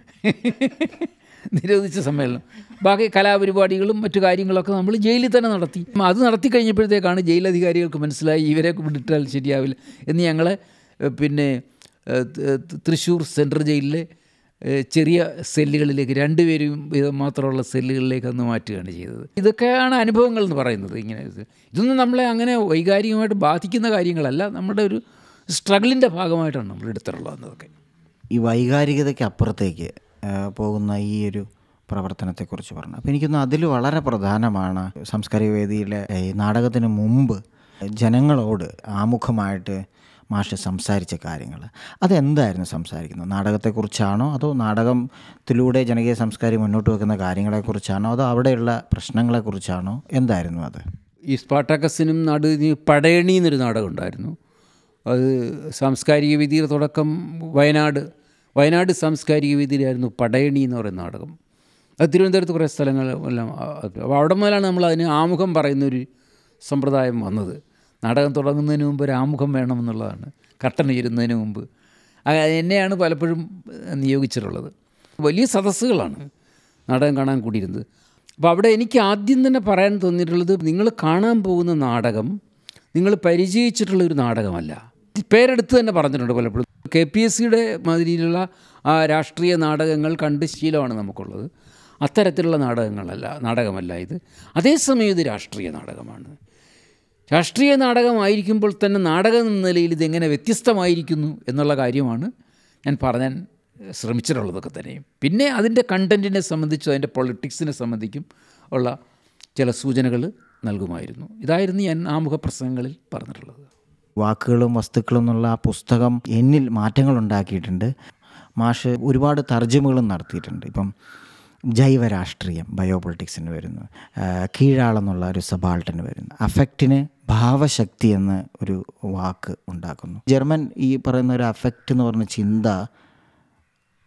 നിരോധിച്ച സമ്മേളനം ബാക്കി കലാപരിപാടികളും മറ്റു കാര്യങ്ങളൊക്കെ നമ്മൾ ജയിലിൽ തന്നെ നടത്തി അത് നടത്തി കഴിഞ്ഞപ്പോഴത്തേക്കാണ് ജയിലധികാരികൾക്ക് മനസ്സിലായി ഇവരെ വിട്ടിട്ടാൽ ശരിയാവില്ല എന്ന് ഞങ്ങളെ ഏഹ്, പിന്നെ ഏഹ്, ത- ത- തൃശ്ശൂർ സെൻട്രൽ ജയിലിലെ ഏഹ്, ചെറിയ സെല്ലുകളിലേക്ക് രണ്ടുപേരും വീതം മാത്രമുള്ള സെല്ലുകളിലേക്ക് അന്ന് മാറ്റുകയാണ് ചെയ്തത് ഇതൊക്കെയാണ് അനുഭവങ്ങൾ എന്ന് പറയുന്നത് ഇങ്ങനെ ഇത്. ഇതൊന്നും നമ്മളെ അങ്ങനെ വൈകാരികമായിട്ട് ബാധിക്കുന്ന കാര്യങ്ങളല്ല നമ്മുടെ ഒരു സ്ട്രഗിളിൻ്റെ ഭാഗമായിട്ടാണ് നമ്മൾ എടുത്തിട്ടുള്ളത് എന്നതൊക്കെ ഈ വൈകാരികതയ്ക്ക് അപ്പുറത്തേക്ക് ആ, പോകുന്ന ഈ ഒരു പ്രവർത്തനത്തെക്കുറിച്ച് പറഞ്ഞു അപ്പോൾ എനിക്കൊന്ന് അതിൽ വളരെ പ്രധാനമാണ് സാംസ്കാരിക വേദിയിലെ ഈ നാടകത്തിന് മുമ്പ് ജനങ്ങളോട് ആമുഖമായിട്ട് മാഷ് സംസാരിച്ച കാര്യങ്ങൾ അതെന്തായിരുന്നു സംസാരിക്കുന്നത് നാടകത്തെക്കുറിച്ചാണോ അതോ നാടകത്തിലൂടെ ജനകീയ സംസ്കാരം മുന്നോട്ട് വെക്കുന്ന കാര്യങ്ങളെക്കുറിച്ചാണോ അതോ അവിടെയുള്ള പ്രശ്നങ്ങളെക്കുറിച്ചാണോ എന്തായിരുന്നു അത് ഈ സ്പാട്ടാക്കസിനും നാട് പടയണി എന്നൊരു നാടകം ഉണ്ടായിരുന്നു അത് സാംസ്കാരിക വേദിയുടെ തുടക്കം വയനാട് വയനാട് സാംസ്കാരിക വേദിയിലായിരുന്നു പടയണി എന്ന് പറയുന്ന നാടകം അത് തിരുവനന്തപുരത്ത് കുറേ സ്ഥലങ്ങൾ എല്ലാം ആ- അപ്പോൾ അവിടെ മുതലാണ് നമ്മൾ അതിന് ആമുഖം പറയുന്നൊരു സമ്പ്രദായം വന്നത് നാടകം തുടങ്ങുന്നതിന് മുമ്പ് ഒരു ആമുഖം വേണമെന്നുള്ളതാണ് കർട്ടൻ ഉയരുന്നതിന് മുമ്പ് ആ, എന്നെയാണ് പലപ്പോഴും നിയോഗിച്ചിട്ടുള്ളത് വലിയ സദസ്സുകളാണ് നാടകം കാണാൻ കൂടിയിരുന്നത് അപ്പോൾ അവിടെ എനിക്ക് ആദ്യം തന്നെ പറയാൻ തോന്നിയിട്ടുള്ളത് നിങ്ങൾ കാണാൻ പോകുന്ന നാടകം നിങ്ങൾ പരിചയിച്ചിട്ടുള്ള ഒരു നാടകമല്ല പേരെടുത്ത് തന്നെ പറഞ്ഞിട്ടുണ്ട് പലപ്പോഴും കെ പി എസ് സിയുടെ മാതിരിയിലുള്ള ആ രാഷ്ട്രീയ നാടകങ്ങൾ കണ്ട് ശീലമാണ് നമുക്കുള്ളത് അത്തരത്തിലുള്ള നാടകങ്ങളല്ല നാടകമല്ല ഇത് അതേസമയം ഇത് രാഷ്ട്രീയ നാടകമാണ് രാഷ്ട്രീയ നാടകമായിരിക്കുമ്പോൾ തന്നെ നാടകം എന്ന നിലയിൽ ഇതെങ്ങനെ വ്യത്യസ്തമായിരിക്കുന്നു എന്നുള്ള കാര്യമാണ് ഞാൻ പറയാൻ ശ്രമിച്ചിട്ടുള്ളതൊക്കെ തന്നെയും പിന്നെ അതിൻ്റെ കണ്ടൻറ്റിനെ സംബന്ധിച്ചും അതിൻ്റെ പൊളിറ്റിക്സിനെ സംബന്ധിക്കും ഉള്ള ചില സൂചനകൾ നൽകുമായിരുന്നു ഇതായിരുന്നു ഞാൻ ആമുഖ പ്രസംഗങ്ങളിൽ പറഞ്ഞിട്ടുള്ളത് വാക്കുകളും വസ്തുക്കളും എന്നുള്ള ആ പുസ്തകം എന്നിൽ മാറ്റങ്ങൾ ഉണ്ടാക്കിയിട്ടുണ്ട് മാഷ് ഒരുപാട് തർജ്ജമകളും നടത്തിയിട്ടുണ്ട് ഇപ്പം ജൈവരാഷ്ട്രീയം ബയോപൊളിറ്റിക്സിന് വരുന്നു ആ, കീഴാളെന്നുള്ള ഒരു സബാൾട്ടന് വരുന്നു അഫക്റ്റിന് ഭാവശക്തി എന്ന ഒരു വാക്ക് ഉണ്ടാക്കുന്നു ജർമ്മൻ ഈ പറയുന്ന ഒരു അഫക്റ്റ് എന്ന് പറഞ്ഞ ചിന്ത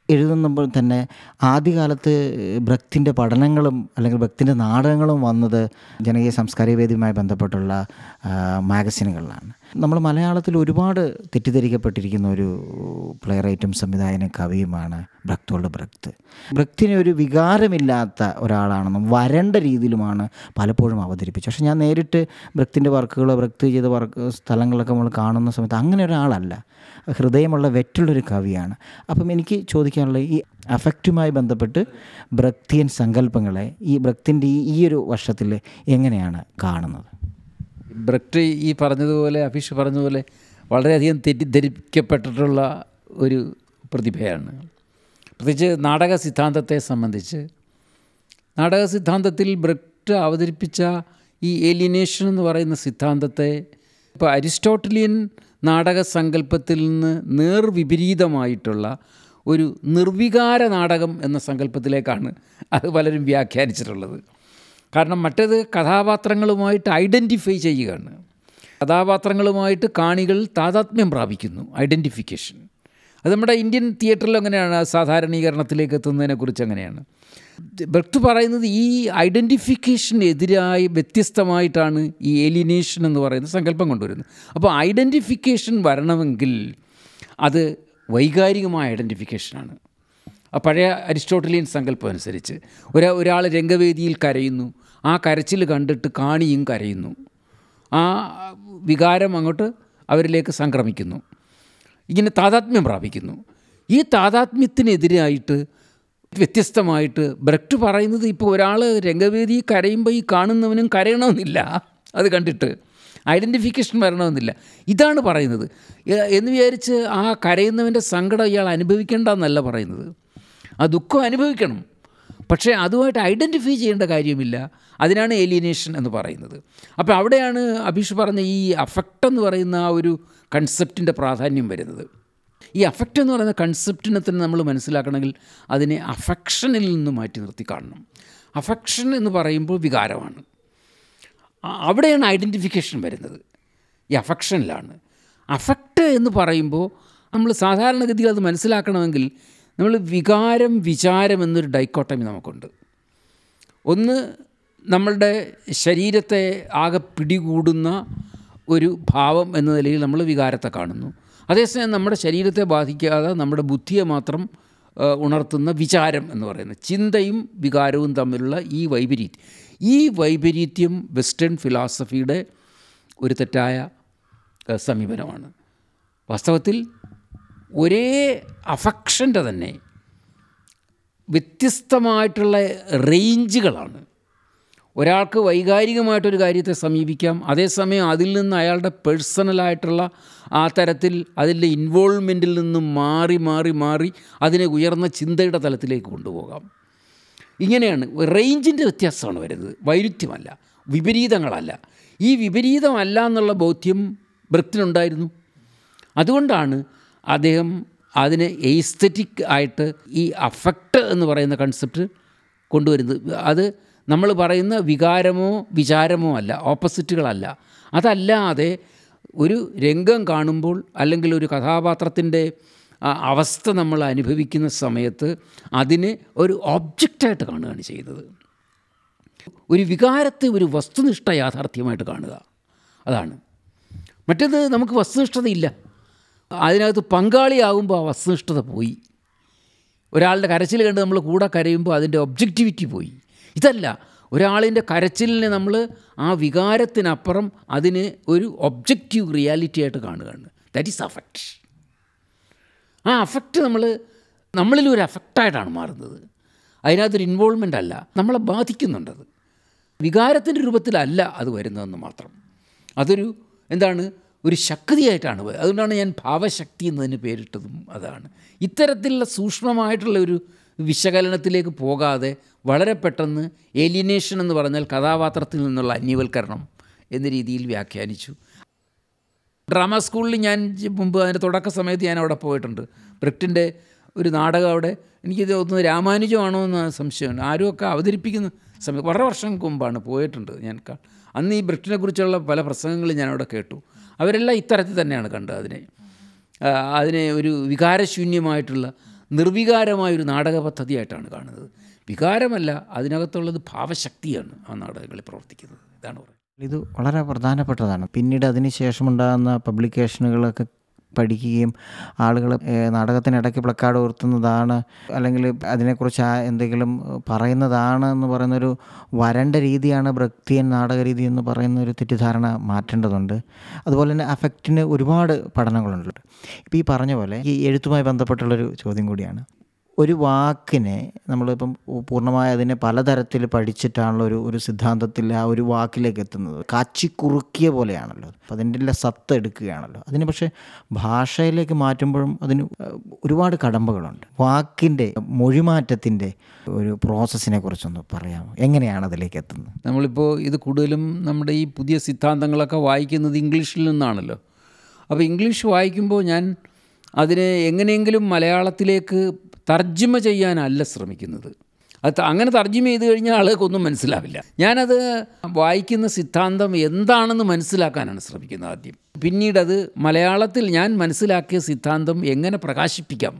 എഴുതുമ്പോൾ തന്നെ ആദ്യകാലത്ത് ബ്രക്തിൻ്റെ പഠനങ്ങളും അല്ലെങ്കിൽ ബ്രക്തിൻ്റെ നാടകങ്ങളും വന്നത് ജനകീയ സാംസ്കാരിക വേദിയുമായി ബന്ധപ്പെട്ടുള്ള ആ, മാഗസിനുകളിലാണ് നമ്മൾ മലയാളത്തിൽ ഒരുപാട് തെറ്റിദ്ധരിക്കപ്പെട്ടിരിക്കുന്ന ഒരു പ്ലേ റൈറ്റും സംവിധായകനും കവിയുമാണ് ബ്രക്തോളുടെ ബ്രക്ത് ബ്രക്തിന് ഒരു വികാരമില്ലാത്ത ഒരാളാണെന്നും വരണ്ട രീതിയിലുമാണ് പലപ്പോഴും അവതരിപ്പിച്ചത് പക്ഷെ ഞാൻ നേരിട്ട് ബ്രക്തിൻ്റെ വർക്കുകളോ ബ്രക്ത് ചെയ്ത വർക്ക് സ്ഥലങ്ങളൊക്കെ നമ്മൾ കാണുന്ന സമയത്ത് അങ്ങനെ ഒരാളല്ല ഹൃദയമുള്ള വെറ്റുള്ളൊരു കവിയാണ് അപ്പം എനിക്ക് ചോദിക്കാനുള്ള ഈ അഫക്റ്റുമായി ബന്ധപ്പെട്ട് ബ്രക്തിയൻ സങ്കല്പങ്ങളെ ഈ ബ്രക്തിൻ്റെ ഈ ഈ ഒരു വർഷത്തിൽ എങ്ങനെയാണ് കാണുന്നത് ബ്രക്റ്റ് ഈ പറഞ്ഞതുപോലെ അഫീഷ് പറഞ്ഞതുപോലെ വളരെയധികം തെറ്റിദ്ധരിക്കപ്പെട്ടിട്ടുള്ള ഒരു പ്രതിഭയാണ് പ്രത്യേകിച്ച് നാടക സിദ്ധാന്തത്തെ സംബന്ധിച്ച് നാടക സിദ്ധാന്തത്തിൽ ബ്രക്റ്റ് അവതരിപ്പിച്ച ഈ ഏലിയനേഷൻ എന്ന് പറയുന്ന സിദ്ധാന്തത്തെ ഇപ്പോൾ അരിസ്റ്റോട്ടലിയൻ നാടക സങ്കല്പത്തിൽ നിന്ന് നേർവിപരീതമായിട്ടുള്ള ഒരു നിർവികാര നാടകം എന്ന സങ്കല്പത്തിലേക്കാണ് അത് പലരും വ്യാഖ്യാനിച്ചിട്ടുള്ളത് കാരണം മറ്റേത് കഥാപാത്രങ്ങളുമായിട്ട് ഐഡൻറ്റിഫൈ ചെയ്യുകയാണ് കഥാപാത്രങ്ങളുമായിട്ട് കാണികൾ താതാത്മ്യം പ്രാപിക്കുന്നു ഐഡൻറ്റിഫിക്കേഷൻ അത് നമ്മുടെ ഇന്ത്യൻ തിയേറ്ററിൽ അങ്ങനെയാണ് സാധാരണീകരണത്തിലേക്ക് എത്തുന്നതിനെക്കുറിച്ച് അങ്ങനെയാണ് ബ്രക്ട് പറയുന്നത് ഈ ഐഡൻറ്റിഫിക്കേഷനെതിരായി വ്യത്യസ്തമായിട്ടാണ് ഈ ഏലിനേഷൻ എന്ന് പറയുന്ന സങ്കല്പം കൊണ്ടുവരുന്നത് അപ്പോൾ ഐഡൻറ്റിഫിക്കേഷൻ വരണമെങ്കിൽ അത് വൈകാരികമായ ഐഡൻറ്റിഫിക്കേഷനാണ് ആ പഴയ അരിസ്റ്റോട്ടലിയൻ സങ്കല്പം അനുസരിച്ച് ഒരാ ഒരാൾ രംഗവേദിയിൽ കരയുന്നു ആ കരച്ചിൽ കണ്ടിട്ട് കാണിയും കരയുന്നു ആ വികാരം അങ്ങോട്ട് അവരിലേക്ക് സംക്രമിക്കുന്നു ഇങ്ങനെ താതാത്മ്യം പ്രാപിക്കുന്നു ഈ താതാത്മ്യത്തിനെതിരായിട്ട് വ്യത്യസ്തമായിട്ട് ബ്രക്റ്റ് പറയുന്നത് ഇപ്പോൾ ഒരാൾ രംഗവേദി കരയുമ്പോൾ ഈ കാണുന്നവനും കരയണമെന്നില്ല അത് കണ്ടിട്ട് ഐഡൻറ്റിഫിക്കേഷൻ വരണമെന്നില്ല ഇതാണ് പറയുന്നത് എ- എന്ന് വിചാരിച്ച് ആ കരയുന്നവൻ്റെ സങ്കടം ഇയാൾ അനുഭവിക്കേണ്ട എന്നല്ല പറയുന്നത് ആ ദുഃഖം അനുഭവിക്കണം പക്ഷേ അതുമായിട്ട് ഐഡൻറ്റിഫൈ ചെയ്യേണ്ട കാര്യമില്ല അതിനാണ് ഏലിയനേഷൻ എന്ന് പറയുന്നത് അപ്പോൾ അവിടെയാണ് അഭീഷ് പറഞ്ഞ ഈ അഫക്റ്റ് എന്ന് പറയുന്ന ആ ഒരു കൺസെപ്റ്റിൻ്റെ പ്രാധാന്യം വരുന്നത് ഈ അഫക്റ്റ് എന്ന് പറയുന്ന കൺസെപ്റ്റിനെ തന്നെ നമ്മൾ മനസ്സിലാക്കണമെങ്കിൽ അതിനെ അഫക്ഷനിൽ നിന്ന് മാറ്റി നിർത്തി കാണണം അഫക്ഷൻ എന്ന് പറയുമ്പോൾ വികാരമാണ് ആ- അവിടെയാണ് ഐഡൻറ്റിഫിക്കേഷൻ വരുന്നത് ഈ അഫക്ഷനിലാണ് അഫക്റ്റ് എന്ന് പറയുമ്പോൾ നമ്മൾ സാധാരണഗതിയിൽ അത് മനസ്സിലാക്കണമെങ്കിൽ നമ്മൾ വികാരം വിചാരം എന്നൊരു ഡൈക്കോട്ടമി നമുക്കുണ്ട് ഒന്ന് നമ്മളുടെ ശരീരത്തെ ആകെ പിടികൂടുന്ന ഒരു ഭാവം എന്ന നിലയിൽ നമ്മൾ വികാരത്തെ കാണുന്നു അതേസമയം നമ്മുടെ ശരീരത്തെ ബാധിക്കാതെ നമ്മുടെ ബുദ്ധിയെ മാത്രം ആ, ഉണർത്തുന്ന വിചാരം എന്ന് പറയുന്നത് ചിന്തയും വികാരവും തമ്മിലുള്ള ഈ വൈപരീത്യം ഈ വൈപരീത്യം വെസ്റ്റേൺ ഫിലോസഫിയുടെ ഒരു തെറ്റായ ആ, സമീപനമാണ് വാസ്തവത്തിൽ ഒരേ അഫക്ഷൻ്റെ തന്നെ വ്യത്യസ്തമായിട്ടുള്ള റേഞ്ചുകളാണ് ഒരാൾക്ക് വൈകാരികമായിട്ടൊരു കാര്യത്തെ സമീപിക്കാം അതേസമയം അതിൽ നിന്ന് അയാളുടെ പേഴ്സണലായിട്ടുള്ള ആ തരത്തിൽ അതിൻ്റെ ഇൻവോൾവ്മെൻറ്റിൽ നിന്നും മാറി മാറി മാറി അതിനെ ഉയർന്ന ചിന്തയുടെ തലത്തിലേക്ക് കൊണ്ടുപോകാം ഇങ്ങനെയാണ് റേഞ്ചിൻ്റെ വ്യത്യാസമാണ് വരുന്നത് വൈരുദ്ധ്യമല്ല വിപരീതങ്ങളല്ല ഈ വിപരീതമല്ല എന്നുള്ള ബോധ്യം ബ്രക്തിനുണ്ടായിരുന്നു അതുകൊണ്ടാണ് അദ്ദേഹം അതിനെ എയ്സ്തറ്റിക് ആയിട്ട് ഈ അഫക്റ്റ് എന്ന് പറയുന്ന കൺസെപ്റ്റ് കൊണ്ടുവരുന്നത് അത് നമ്മൾ പറയുന്ന വികാരമോ വിചാരമോ അല്ല ഓപ്പോസിറ്റുകളല്ല അതല്ലാതെ ഒരു രംഗം കാണുമ്പോൾ അല്ലെങ്കിൽ ഒരു കഥാപാത്രത്തിൻ്റെ ആ അവസ്ഥ നമ്മൾ അനുഭവിക്കുന്ന സമയത്ത് അതിനെ ഒരു ഒബ്ജക്റ്റായിട്ട് കാണുകയാണ് ചെയ്യുന്നത് ഒരു വികാരത്തെ ഒരു വസ്തുനിഷ്ഠ യാഥാർത്ഥ്യമായിട്ട് കാണുക അതാണ് മറ്റേത് നമുക്ക് വസ്തുനിഷ്ഠതയില്ല അതിനകത്ത് പങ്കാളിയാകുമ്പോൾ ആ വസ്തുനിഷ്ഠത പോയി ഒരാളുടെ കരച്ചിൽ കണ്ട് നമ്മൾ കൂടെ കരയുമ്പോൾ അതിൻ്റെ ഒബ്ജക്റ്റിവിറ്റി പോയി ഇതല്ല ഒരാളിൻ്റെ കരച്ചിലിനെ നമ്മൾ ആ വികാരത്തിനപ്പുറം അതിന് ഒരു ഒബ്ജക്റ്റീവ് റിയാലിറ്റി ആയിട്ട് കാണുകയാണ് ദാറ്റ് ഈസ് അഫക്റ്റ് ആ അഫക്റ്റ് നമ്മൾ നമ്മളിൽ ഒരു അഫക്റ്റായിട്ടാണ് മാറുന്നത് അതിനകത്തൊരു ഇൻവോൾവ്മെൻ്റ് അല്ല നമ്മളെ ബാധിക്കുന്നുണ്ടത് വികാരത്തിൻ്റെ രൂപത്തിലല്ല അത് വരുന്നതെന്ന് മാത്രം അതൊരു എന്താണ് ഒരു ശക്തിയായിട്ടാണ് വ- അതുകൊണ്ടാണ് ഞാൻ ഭാവശക്തി എന്നതിന് പേരിട്ടതും അതാണ് ഇത്തരത്തിലുള്ള സൂക്ഷ്മമായിട്ടുള്ള ഒരു വിശകലനത്തിലേക്ക് പോകാതെ വളരെ പെട്ടെന്ന് ഏലിയനേഷൻ എന്ന് പറഞ്ഞാൽ കഥാപാത്രത്തിൽ നിന്നുള്ള അന്യവൽക്കരണം എന്ന രീതിയിൽ വ്യാഖ്യാനിച്ചു ഡ്രാമ സ്കൂളിൽ ഞാൻ ജ- മുമ്പ് അതിൻ്റെ തുടക്ക സമയത്ത് ഞാൻ അവിടെ പോയിട്ടുണ്ട് ബ്രിക്റ്റിൻ്റെ ഒരു നാടകം അവിടെ എനിക്ക് തോന്നുന്നത് രാമാനുജമാണോ എന്ന് സംശയമുണ്ട് ആരുമൊക്കെ അവതരിപ്പിക്കുന്ന സമയം വളരെ വർഷങ്ങൾക്ക് മുമ്പാണ് പോയിട്ടുണ്ട് ഞാൻ ക- അന്ന് ഈ ബ്രിക്റ്റിനെ കുറിച്ചുള്ള പല പ്രസംഗങ്ങളും ഞാൻ അവിടെ കേട്ടു അവരെല്ലാം ഇത്തരത്തിൽ തന്നെയാണ് കണ്ടത് അതിനെ ആ, അതിനെ ഒരു വികാരശൂന്യമായിട്ടുള്ള നിർവികാരമായൊരു നാടക പദ്ധതിയായിട്ടാണ് കാണുന്നത് വികാരമല്ല അതിനകത്തുള്ളത് ഭാവശക്തിയാണ് ആ നാടകങ്ങളിൽ പ്രവർത്തിക്കുന്നത് ഇതാണ് പറയുന്നത് ഇത് വളരെ പ്രധാനപ്പെട്ടതാണ് പിന്നീട് അതിന് ശേഷമുണ്ടാകുന്ന പബ്ലിക്കേഷനുകളൊക്കെ പഠിക്കുകയും ആളുകൾ നാടകത്തിനിടയ്ക്ക് പ്ലക്കാർഡ് ഉയർത്തുന്നതാണ് അല്ലെങ്കിൽ അതിനെക്കുറിച്ച് ആ എന്തെങ്കിലും പറയുന്നതാണ് എന്ന് പറയുന്നൊരു വരണ്ട രീതിയാണ് ബ്രക്തിയൻ നാടക രീതി എന്ന് പറയുന്ന ഒരു തെറ്റിദ്ധാരണ മാറ്റേണ്ടതുണ്ട് അതുപോലെ തന്നെ അഫക്റ്റിന് ഒരുപാട് പഠനങ്ങളുണ്ട് ഇപ്പോൾ ഈ പറഞ്ഞ പോലെ ഈ എഴുത്തുമായി ബന്ധപ്പെട്ടുള്ളൊരു ചോദ്യം കൂടിയാണ് ഒരു വാക്കിനെ നമ്മളിപ്പം പൂർണ്ണമായി അതിനെ പലതരത്തിൽ പഠിച്ചിട്ടാണല്ലോ ഒരു ഒരു സിദ്ധാന്തത്തിൽ ആ ഒരു വാക്കിലേക്ക് എത്തുന്നത് കാച്ചി കുറുക്കിയ പോലെയാണല്ലോ അപ്പം അതിൻ്റെ എല്ലാം സത്ത് എടുക്കുകയാണല്ലോ അതിന് പക്ഷേ ഭാഷയിലേക്ക് മാറ്റുമ്പോഴും അതിന് ഒരുപാട് കടമ്പകളുണ്ട് വാക്കിൻ്റെ മൊഴിമാറ്റത്തിൻ്റെ ഒരു പ്രോസസ്സിനെ കുറിച്ചൊന്ന് പറയാമോ എങ്ങനെയാണ് അതിലേക്ക് എത്തുന്നത് നമ്മളിപ്പോൾ ഇത് കൂടുതലും നമ്മുടെ ഈ പുതിയ സിദ്ധാന്തങ്ങളൊക്കെ വായിക്കുന്നത് ഇംഗ്ലീഷിൽ നിന്നാണല്ലോ അപ്പോൾ ഇംഗ്ലീഷ് വായിക്കുമ്പോൾ ഞാൻ അതിനെ എങ്ങനെയെങ്കിലും മലയാളത്തിലേക്ക് തർജ്ജിമ ചെയ്യാനല്ല ശ്രമിക്കുന്നത് അത് അങ്ങനെ തർജ്ജിമ ചെയ്ത് കഴിഞ്ഞാൽ ആളുകൾക്കൊന്നും മനസ്സിലാവില്ല ഞാനത് വായിക്കുന്ന സിദ്ധാന്തം എന്താണെന്ന് മനസ്സിലാക്കാനാണ് ശ്രമിക്കുന്നത് ആദ്യം പിന്നീട് അത് മലയാളത്തിൽ ഞാൻ മനസ്സിലാക്കിയ സിദ്ധാന്തം എങ്ങനെ പ്രകാശിപ്പിക്കാം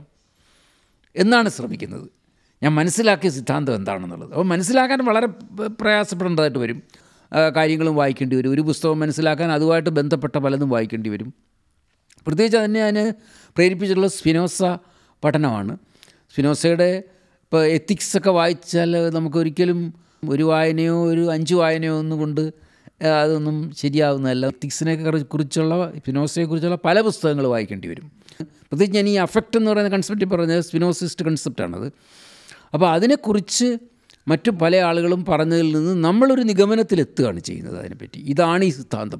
എന്നാണ് ശ്രമിക്കുന്നത് ഞാൻ മനസ്സിലാക്കിയ സിദ്ധാന്തം എന്താണെന്നുള്ളത് അപ്പോൾ മനസ്സിലാക്കാൻ വളരെ പ്രയാസപ്പെടേണ്ടതായിട്ട് വരും കാര്യങ്ങളും വായിക്കേണ്ടി വരും ഒരു പുസ്തകം മനസ്സിലാക്കാൻ അതുമായിട്ട് ബന്ധപ്പെട്ട പലതും വായിക്കേണ്ടി വരും പ്രത്യേകിച്ച് അതിനെ ഞാൻ പ്രേരിപ്പിച്ചിട്ടുള്ള സ്പിനോസ പഠനമാണ് സ്പിനോസയുടെ ഇപ്പോൾ എത്തിക്സ് ഒക്കെ വായിച്ചാൽ നമുക്കൊരിക്കലും ഒരു വായനയോ ഒരു അഞ്ച് വായനയോ ഒന്നും കൊണ്ട് അതൊന്നും ശരിയാവുന്നതല്ല എത്തിക്സിനെ കുറിച്ചുള്ള സ്പിനോസയെക്കുറിച്ചുള്ള പല പുസ്തകങ്ങൾ വായിക്കേണ്ടി വരും പ്രത്യേകിച്ച് ഞാൻ ഈ അഫക്റ്റ് എന്ന് പറയുന്ന കൺസെപ്റ്റ് പറഞ്ഞത് സ്പിനോസിസ്റ്റ് കൺസെപ്റ്റാണത് അപ്പോൾ അതിനെക്കുറിച്ച് മറ്റു പല ആളുകളും പറഞ്ഞതിൽ നിന്ന് നമ്മളൊരു നിഗമനത്തിലെത്തുകയാണ് ചെയ്യുന്നത് അതിനെപ്പറ്റി ഇതാണ് ഈ സിദ്ധാന്തം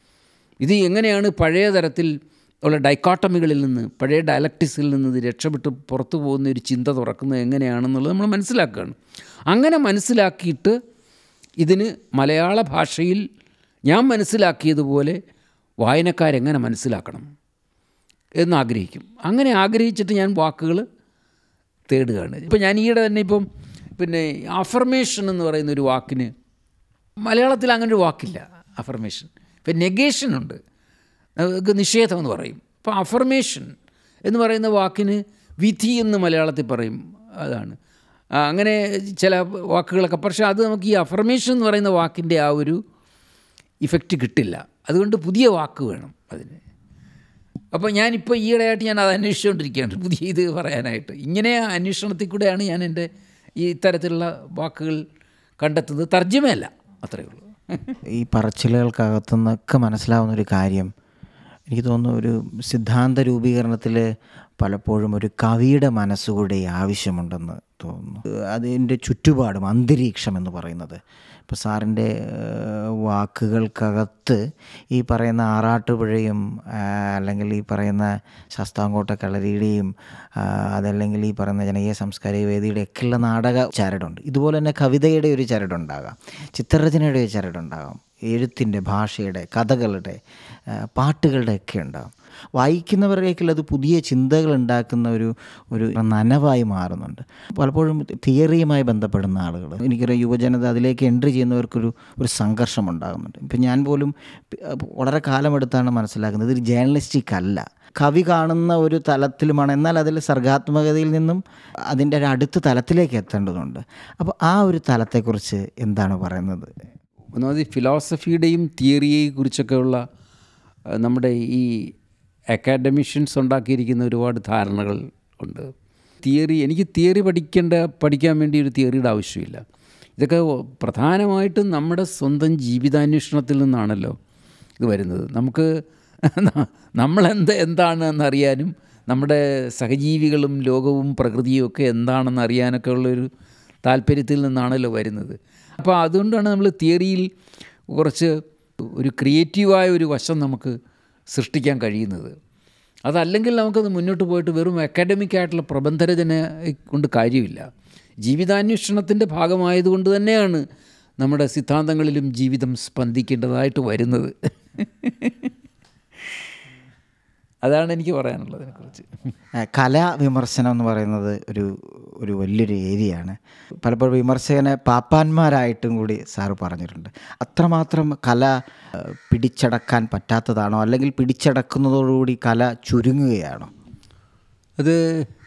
ഇത് എങ്ങനെയാണ് പഴയ തരത്തിൽ ഉള്ള ഡൈക്കോട്ടമികളിൽ നിന്ന് പഴയ ഡയലക്ടിക്സിൽ നിന്ന് ഇത് രക്ഷപ്പെട്ട് പുറത്തു പോകുന്ന ഒരു ചിന്ത തുറക്കുന്നത് എങ്ങനെയാണെന്നുള്ളത് നമ്മൾ മനസ്സിലാക്കുകയാണ് അങ്ങനെ മനസ്സിലാക്കിയിട്ട് ഇതിന് മലയാള ഭാഷയിൽ ഞാൻ മനസ്സിലാക്കിയതുപോലെ വായനക്കാരെങ്ങനെ മനസ്സിലാക്കണം എന്നാഗ്രഹിക്കും അങ്ങനെ ആഗ്രഹിച്ചിട്ട് ഞാൻ വാക്കുകൾ തേടുകയാണ് ഇപ്പം ഞാൻ ഈയിടെ തന്നെ ഇപ്പം പിന്നെ അഫർമേഷൻ എന്ന് പറയുന്ന ഒരു വാക്കിന് മലയാളത്തിൽ അങ്ങനെ ഒരു വാക്കില്ല അഫർമേഷൻ ഇപ്പം നെഗേഷനുണ്ട് നിഷേധം എന്ന് പറയും അപ്പോൾ അഫർമേഷൻ എന്ന് പറയുന്ന വാക്കിന് വിധി എന്ന് മലയാളത്തിൽ പറയും അതാണ് അങ്ങനെ ചില വാക്കുകളൊക്കെ പക്ഷേ അത് നമുക്ക് ഈ അഫർമേഷൻ എന്ന് പറയുന്ന വാക്കിൻ്റെ ആ ഒരു ഇഫക്റ്റ് കിട്ടില്ല അതുകൊണ്ട് പുതിയ വാക്ക് വേണം അതിന് അപ്പോൾ ഞാനിപ്പോൾ ഈയിടെയായിട്ട് ഞാൻ അത് അന്വേഷിച്ചുകൊണ്ടിരിക്കുകയാണ് പുതിയ ഇത് പറയാനായിട്ട് ഇങ്ങനെ അന്വേഷണത്തിൽ കൂടെയാണ് ഞാൻ എൻ്റെ ഈ ഇത്തരത്തിലുള്ള വാക്കുകൾ കണ്ടെത്തുന്നത് തർജ്ജമയല്ല അത്രയേ ഉള്ളൂ ഈ പറച്ചിലുകൾക്കകത്തുനിന്നൊക്കെ മനസ്സിലാവുന്ന ഒരു കാര്യം എനിക്ക് തോന്നുന്നു ഒരു സിദ്ധാന്ത രൂപീകരണത്തിൽ പലപ്പോഴും ഒരു കവിയുടെ മനസ്സുകൂടെ ആവശ്യമുണ്ടെന്ന് തോന്നുന്നു അതിൻ്റെ ചുറ്റുപാടും അന്തരീക്ഷം എന്ന് പറയുന്നത് ഇപ്പോൾ സാറിൻ്റെ വാക്കുകൾക്കകത്ത് ഈ പറയുന്ന ആറാട്ടുപുഴയും അല്ലെങ്കിൽ ഈ പറയുന്ന ശാസ്താംകോട്ട കളരിയുടെയും അതല്ലെങ്കിൽ ഈ പറയുന്ന ജനകീയ സാംസ്കാരിക വേദിയുടെ ഒക്കെയുള്ള നാടക ചരടുണ്ട് ഇതുപോലെ തന്നെ കവിതയുടെ ഒരു ചരടുണ്ടാകാം ചിത്രരചനയുടെ ഒരു ചരടുണ്ടാകാം എഴുത്തിൻ്റെ ഭാഷയുടെ കഥകളുടെ പാട്ടുകളുടെ ഒക്കെ ഉണ്ടാകും വായിക്കുന്നവരിലേക്കുള്ള അത് പുതിയ ചിന്തകൾ ഉണ്ടാക്കുന്ന ഒരു ഒരു നനവായി മാറുന്നുണ്ട് പലപ്പോഴും തിയറിയുമായി ബന്ധപ്പെടുന്ന ആളുകൾ എനിക്കൊരു യുവജനത അതിലേക്ക് എൻട്രി ചെയ്യുന്നവർക്കൊരു ഒരു സംഘർഷം ഉണ്ടാകുന്നുണ്ട് ഇപ്പം ഞാൻ പോലും വളരെ കാലമെടുത്താണ് മനസ്സിലാക്കുന്നത് ഇത് ജേർണലിസ്റ്റിക് അല്ല കവി കാണുന്ന ഒരു തലത്തിലുമാണ് എന്നാൽ അതിൽ സർഗാത്മകതയിൽ നിന്നും അതിൻ്റെ ഒരു അടുത്ത തലത്തിലേക്ക് എത്തേണ്ടതുണ്ട് അപ്പോൾ ആ ഒരു തലത്തെക്കുറിച്ച് എന്താണ് പറയുന്നത് ഒന്നാമത് ഫിലോസഫിയുടെയും തിയറിയെയും കുറിച്ചൊക്കെയുള്ള നമ്മുടെ ഈ അക്കാഡമിഷ്യൻസ് ഉണ്ടാക്കിയിരിക്കുന്ന ഒരുപാട് ധാരണകൾ ഉണ്ട് തിയറി എനിക്ക് തിയറി പഠിക്കേണ്ട പഠിക്കാൻ വേണ്ടി ഒരു തിയറിയുടെ ആവശ്യമില്ല ഇതൊക്കെ പ്രധാനമായിട്ടും നമ്മുടെ സ്വന്തം ജീവിതാന്വേഷണത്തിൽ നിന്നാണല്ലോ ഇത് വരുന്നത് നമുക്ക് നമ്മളെന്ത് എന്താണ് എന്നറിയാനും നമ്മുടെ സഹജീവികളും ലോകവും പ്രകൃതിയും ഒക്കെ എന്താണെന്ന് അറിയാനൊക്കെ ഉള്ളൊരു താല്പര്യത്തിൽ നിന്നാണല്ലോ വരുന്നത് അപ്പോൾ അതുകൊണ്ടാണ് നമ്മൾ തിയറിയിൽ കുറച്ച് ഒരു ക്രിയേറ്റീവായ ഒരു വശം നമുക്ക് സൃഷ്ടിക്കാൻ കഴിയുന്നത് അതല്ലെങ്കിൽ നമുക്കത് മുന്നോട്ട് പോയിട്ട് വെറും അക്കാഡമിക് ആയിട്ടുള്ള പ്രബന്ധരചന കൊണ്ട് കാര്യമില്ല ജീവിതാന്വേഷണത്തിൻ്റെ ഭാഗമായതുകൊണ്ട് തന്നെയാണ് നമ്മുടെ സിദ്ധാന്തങ്ങളിലും ജീവിതം സ്പന്ദിക്കേണ്ടതായിട്ട് വരുന്നത് അതാണ് എനിക്ക് പറയാനുള്ളത് അതിനെക്കുറിച്ച് കലാവിമർശനം എന്ന് പറയുന്നത് ഒരു ഒരു വലിയൊരു ഏരിയയാണ് പലപ്പോഴും വിമർശകനെ പാപ്പാന്മാരായിട്ടും കൂടി സാറ് പറഞ്ഞിട്ടുണ്ട് അത്രമാത്രം കല പിടിച്ചടക്കാൻ പറ്റാത്തതാണോ അല്ലെങ്കിൽ പിടിച്ചടക്കുന്നതോടുകൂടി കല ചുരുങ്ങുകയാണോ അത്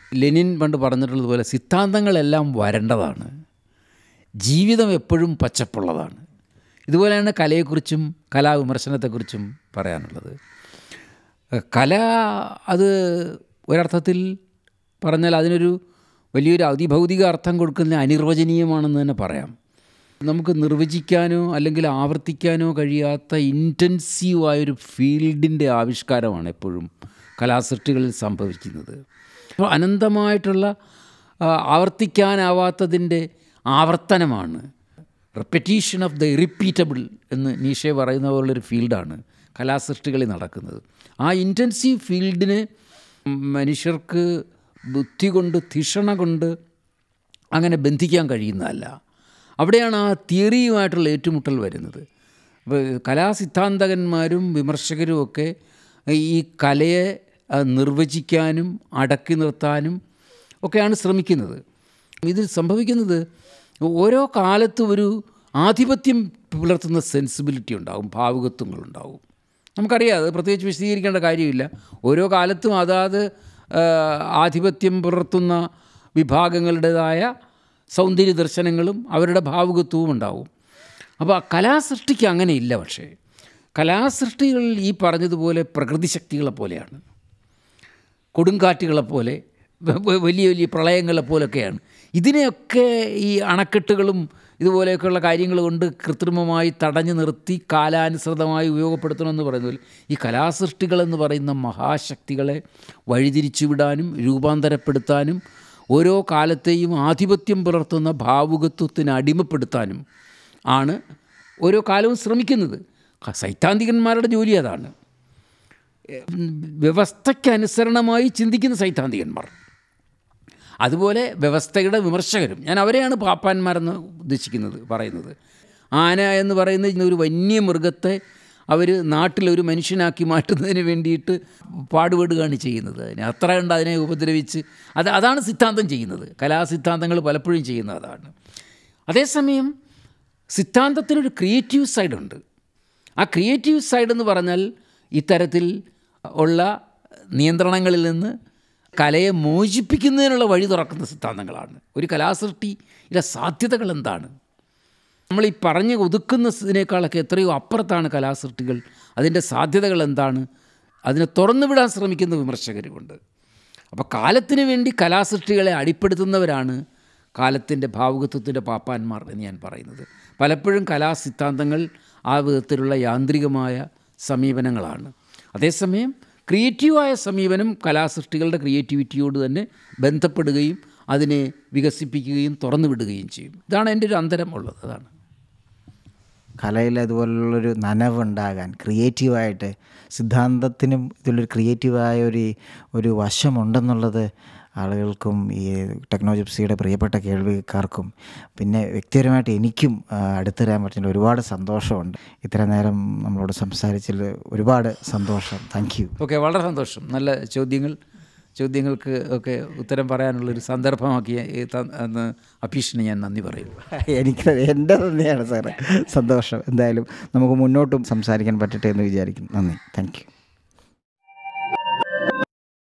ലെനിൻ പണ്ട് പറഞ്ഞിട്ടുള്ളതുപോലെ സിദ്ധാന്തങ്ങളെല്ലാം വരേണ്ടതാണ് ജീവിതം എപ്പോഴും പച്ചപ്പുള്ളതാണ് ഇതുപോലെയാണ് കലയെക്കുറിച്ചും കലാവിമർശനത്തെക്കുറിച്ചും പറയാനുള്ളത് കല അത് ഒരർത്ഥത്തിൽ പറഞ്ഞാൽ അതിനൊരു വലിയൊരു അതിഭൗതിക അർത്ഥം കൊടുക്കുന്ന അനിർവചനീയമാണെന്ന് തന്നെ പറയാം നമുക്ക് നിർവചിക്കാനോ അല്ലെങ്കിൽ ആവർത്തിക്കാനോ കഴിയാത്ത ഇൻറ്റൻസീവായൊരു ഫീൽഡിൻ്റെ ആവിഷ്കാരമാണ് എപ്പോഴും കലാസൃഷ്ടികളിൽ സംഭവിക്കുന്നത് അപ്പോൾ അനന്തമായിട്ടുള്ള ആ, ആവർത്തിക്കാനാവാത്തതിൻ്റെ ആവർത്തനമാണ് റെപ്പറ്റീഷൻ ഓഫ് ദ ഇറിപ്പീറ്റബിൾ എന്ന് നീഷെ പറയുന്ന പോലുള്ളൊരു ഫീൽഡാണ് കലാസൃഷ്ടികളിൽ നടക്കുന്നത് ആ ഇൻറ്റൻസീവ് ഫീൽഡിന് മനുഷ്യർക്ക് ബുദ്ധി കൊണ്ട് തിഷണ കൊണ്ട് അങ്ങനെ ബന്ധിക്കാൻ കഴിയുന്നതല്ല അവിടെയാണ് ആ തിയറിയുമായിട്ടുള്ള ഏറ്റുമുട്ടൽ വരുന്നത് അപ്പോൾ കലാസിദ്ധാന്തകന്മാരും വിമർശകരും ഒക്കെ ഈ കലയെ ആ, നിർവചിക്കാനും അടക്കി നിർത്താനും ഒക്കെയാണ് ശ്രമിക്കുന്നത് ഇതിൽ സംഭവിക്കുന്നത് ഓരോ കാലത്തും ഒരു ആധിപത്യം പുലർത്തുന്ന സെൻസിബിലിറ്റി ഉണ്ടാവും ഭാവുകത്വങ്ങളുണ്ടാവും നമുക്കറിയാം അത് പ്രത്യേകിച്ച് വിശദീകരിക്കേണ്ട കാര്യമില്ല ഓരോ കാലത്തും അതാത് ആ, ആധിപത്യം പുലർത്തുന്ന വിഭാഗങ്ങളുടേതായ സൗന്ദര്യ ദർശനങ്ങളും അവരുടെ ഭാവുകത്വവും ഉണ്ടാവും അപ്പോൾ ആ കലാസൃഷ്ടിക്ക് അങ്ങനെയില്ല പക്ഷേ കലാസൃഷ്ടികൾ ഈ പറഞ്ഞതുപോലെ പ്രകൃതി ശക്തികളെ പോലെയാണ് കൊടുങ്കാറ്റുകളെ പോലെ വ- വ- വലിയ വലിയ പ്രളയങ്ങളെ പോലൊക്കെയാണ് ഇതിനെയൊക്കെ ഈ അണക്കെട്ടുകളും ഇതുപോലെയൊക്കെയുള്ള കാര്യങ്ങൾ കൊണ്ട് കൃത്രിമമായി തടഞ്ഞു നിർത്തി കാലാനുസൃതമായി ഉപയോഗപ്പെടുത്തണമെന്ന് പറയുന്നത് പോലെ ഈ കലാസൃഷ്ടികളെന്ന് പറയുന്ന മഹാശക്തികളെ വഴിതിരിച്ചു വിടാനും രൂപാന്തരപ്പെടുത്താനും ഓരോ കാലത്തെയും ആധിപത്യം പുലർത്തുന്ന ഭാവുകത്വത്തിന് അടിമപ്പെടുത്താനും ആണ് ഓരോ കാലവും ശ്രമിക്കുന്നത് സൈദ്ധാന്തികന്മാരുടെ ജോലി അതാണ് വ്യവസ്ഥയ്ക്കനുസരണമായി ചിന്തിക്കുന്ന സൈദ്ധാന്തികന്മാർ അതുപോലെ വ്യവസ്ഥയുടെ വിമർശകരും ഞാൻ അവരെയാണ് പാപ്പാന്മാരെന്ന് ഉദ്ദേശിക്കുന്നത് പറയുന്നത് ആന എന്ന് പറയുന്ന ഒരു വന്യമൃഗത്തെ അവർ നാട്ടിലൊരു മനുഷ്യനാക്കി മാറ്റുന്നതിന് വേണ്ടിയിട്ട് പാടുപെടുകയാണ് ചെയ്യുന്നത് അതിനെ അത്ര കണ്ട് അതിനെ ഉപദ്രവിച്ച് അത് അതാണ് സിദ്ധാന്തം ചെയ്യുന്നത് കലാസിദ്ധാന്തങ്ങൾ പലപ്പോഴും ചെയ്യുന്നത് അതാണ് അതേസമയം സിദ്ധാന്തത്തിനൊരു ക്രിയേറ്റീവ് സൈഡുണ്ട് ആ ക്രിയേറ്റീവ് സൈഡ് എന്ന് പറഞ്ഞാൽ ഇത്തരത്തിൽ ഉള്ള നിയന്ത്രണങ്ങളിൽ നിന്ന് കലയെ മോചിപ്പിക്കുന്നതിനുള്ള വഴി തുറക്കുന്ന സിദ്ധാന്തങ്ങളാണ് ഒരു കലാസൃഷ്ടിയിലെ സാധ്യതകൾ എന്താണ് നമ്മൾ ഈ പറഞ്ഞ് ഒതുക്കുന്നതിനേക്കാളൊക്കെ എത്രയോ അപ്പുറത്താണ് കലാസൃഷ്ടികൾ അതിൻ്റെ സാധ്യതകൾ എന്താണ് അതിനെ തുറന്നു വിടാൻ ശ്രമിക്കുന്ന വിമർശകരുമുണ്ട് അപ്പോൾ കാലത്തിന് വേണ്ടി കലാസൃഷ്ടികളെ അടിപ്പെടുത്തുന്നവരാണ് കാലത്തിൻ്റെ ഭാവുകത്വത്തിൻ്റെ പാപ്പാന്മാർ എന്ന് ഞാൻ പറയുന്നത് പലപ്പോഴും കലാസിദ്ധാന്തങ്ങൾ ആ വിധത്തിലുള്ള യാന്ത്രികമായ സമീപനങ്ങളാണ് അതേസമയം ക്രിയേറ്റീവായ സമീപനം കലാസൃഷ്ടികളുടെ ക്രിയേറ്റിവിറ്റിയോട് തന്നെ ബന്ധപ്പെടുകയും അതിനെ വികസിപ്പിക്കുകയും തുറന്നു വിടുകയും ചെയ്യും ഇതാണ് എൻ്റെ ഒരു അന്തരം ഉള്ളത് അതാണ് കലയിൽ അതുപോലുള്ളൊരു നനവുണ്ടാകാൻ ക്രിയേറ്റീവായിട്ട് സിദ്ധാന്തത്തിനും ഇതിലൊരു ക്രിയേറ്റീവായ ഒരു ഒരു വശമുണ്ടെന്നുള്ളത് ആളുകൾക്കും ഈ ടെക്നോജിപ്സിയുടെ പ്രിയപ്പെട്ട കേൾവിക്കാർക്കും പിന്നെ വ്യക്തിപരമായിട്ട് എനിക്കും ആ, അടുത്തരാൻ പറ്റുന്ന ഒരുപാട് സന്തോഷമുണ്ട് ഇത്ര നേരം നമ്മളോട് സംസാരിച്ചതിൽ ഒരുപാട് സന്തോഷം താങ്ക് യു ഓക്കെ വളരെ സന്തോഷം നല്ല ചോദ്യങ്ങൾ ചോദ്യങ്ങൾക്ക് ഒക്കെ ഉത്തരം പറയാനുള്ളൊരു സന്ദർഭമാക്കി ഈ ത- അന്ന് അഭീഷിന് ഞാൻ നന്ദി പറയുന്നു എനിക്ക് എൻ്റെ തന്നെയാണ് സാറേ സന്തോഷം എന്തായാലും നമുക്ക് മുന്നോട്ടും സംസാരിക്കാൻ പറ്റട്ടെ എന്ന് വിചാരിക്കുന്നു നന്ദി താങ്ക് യു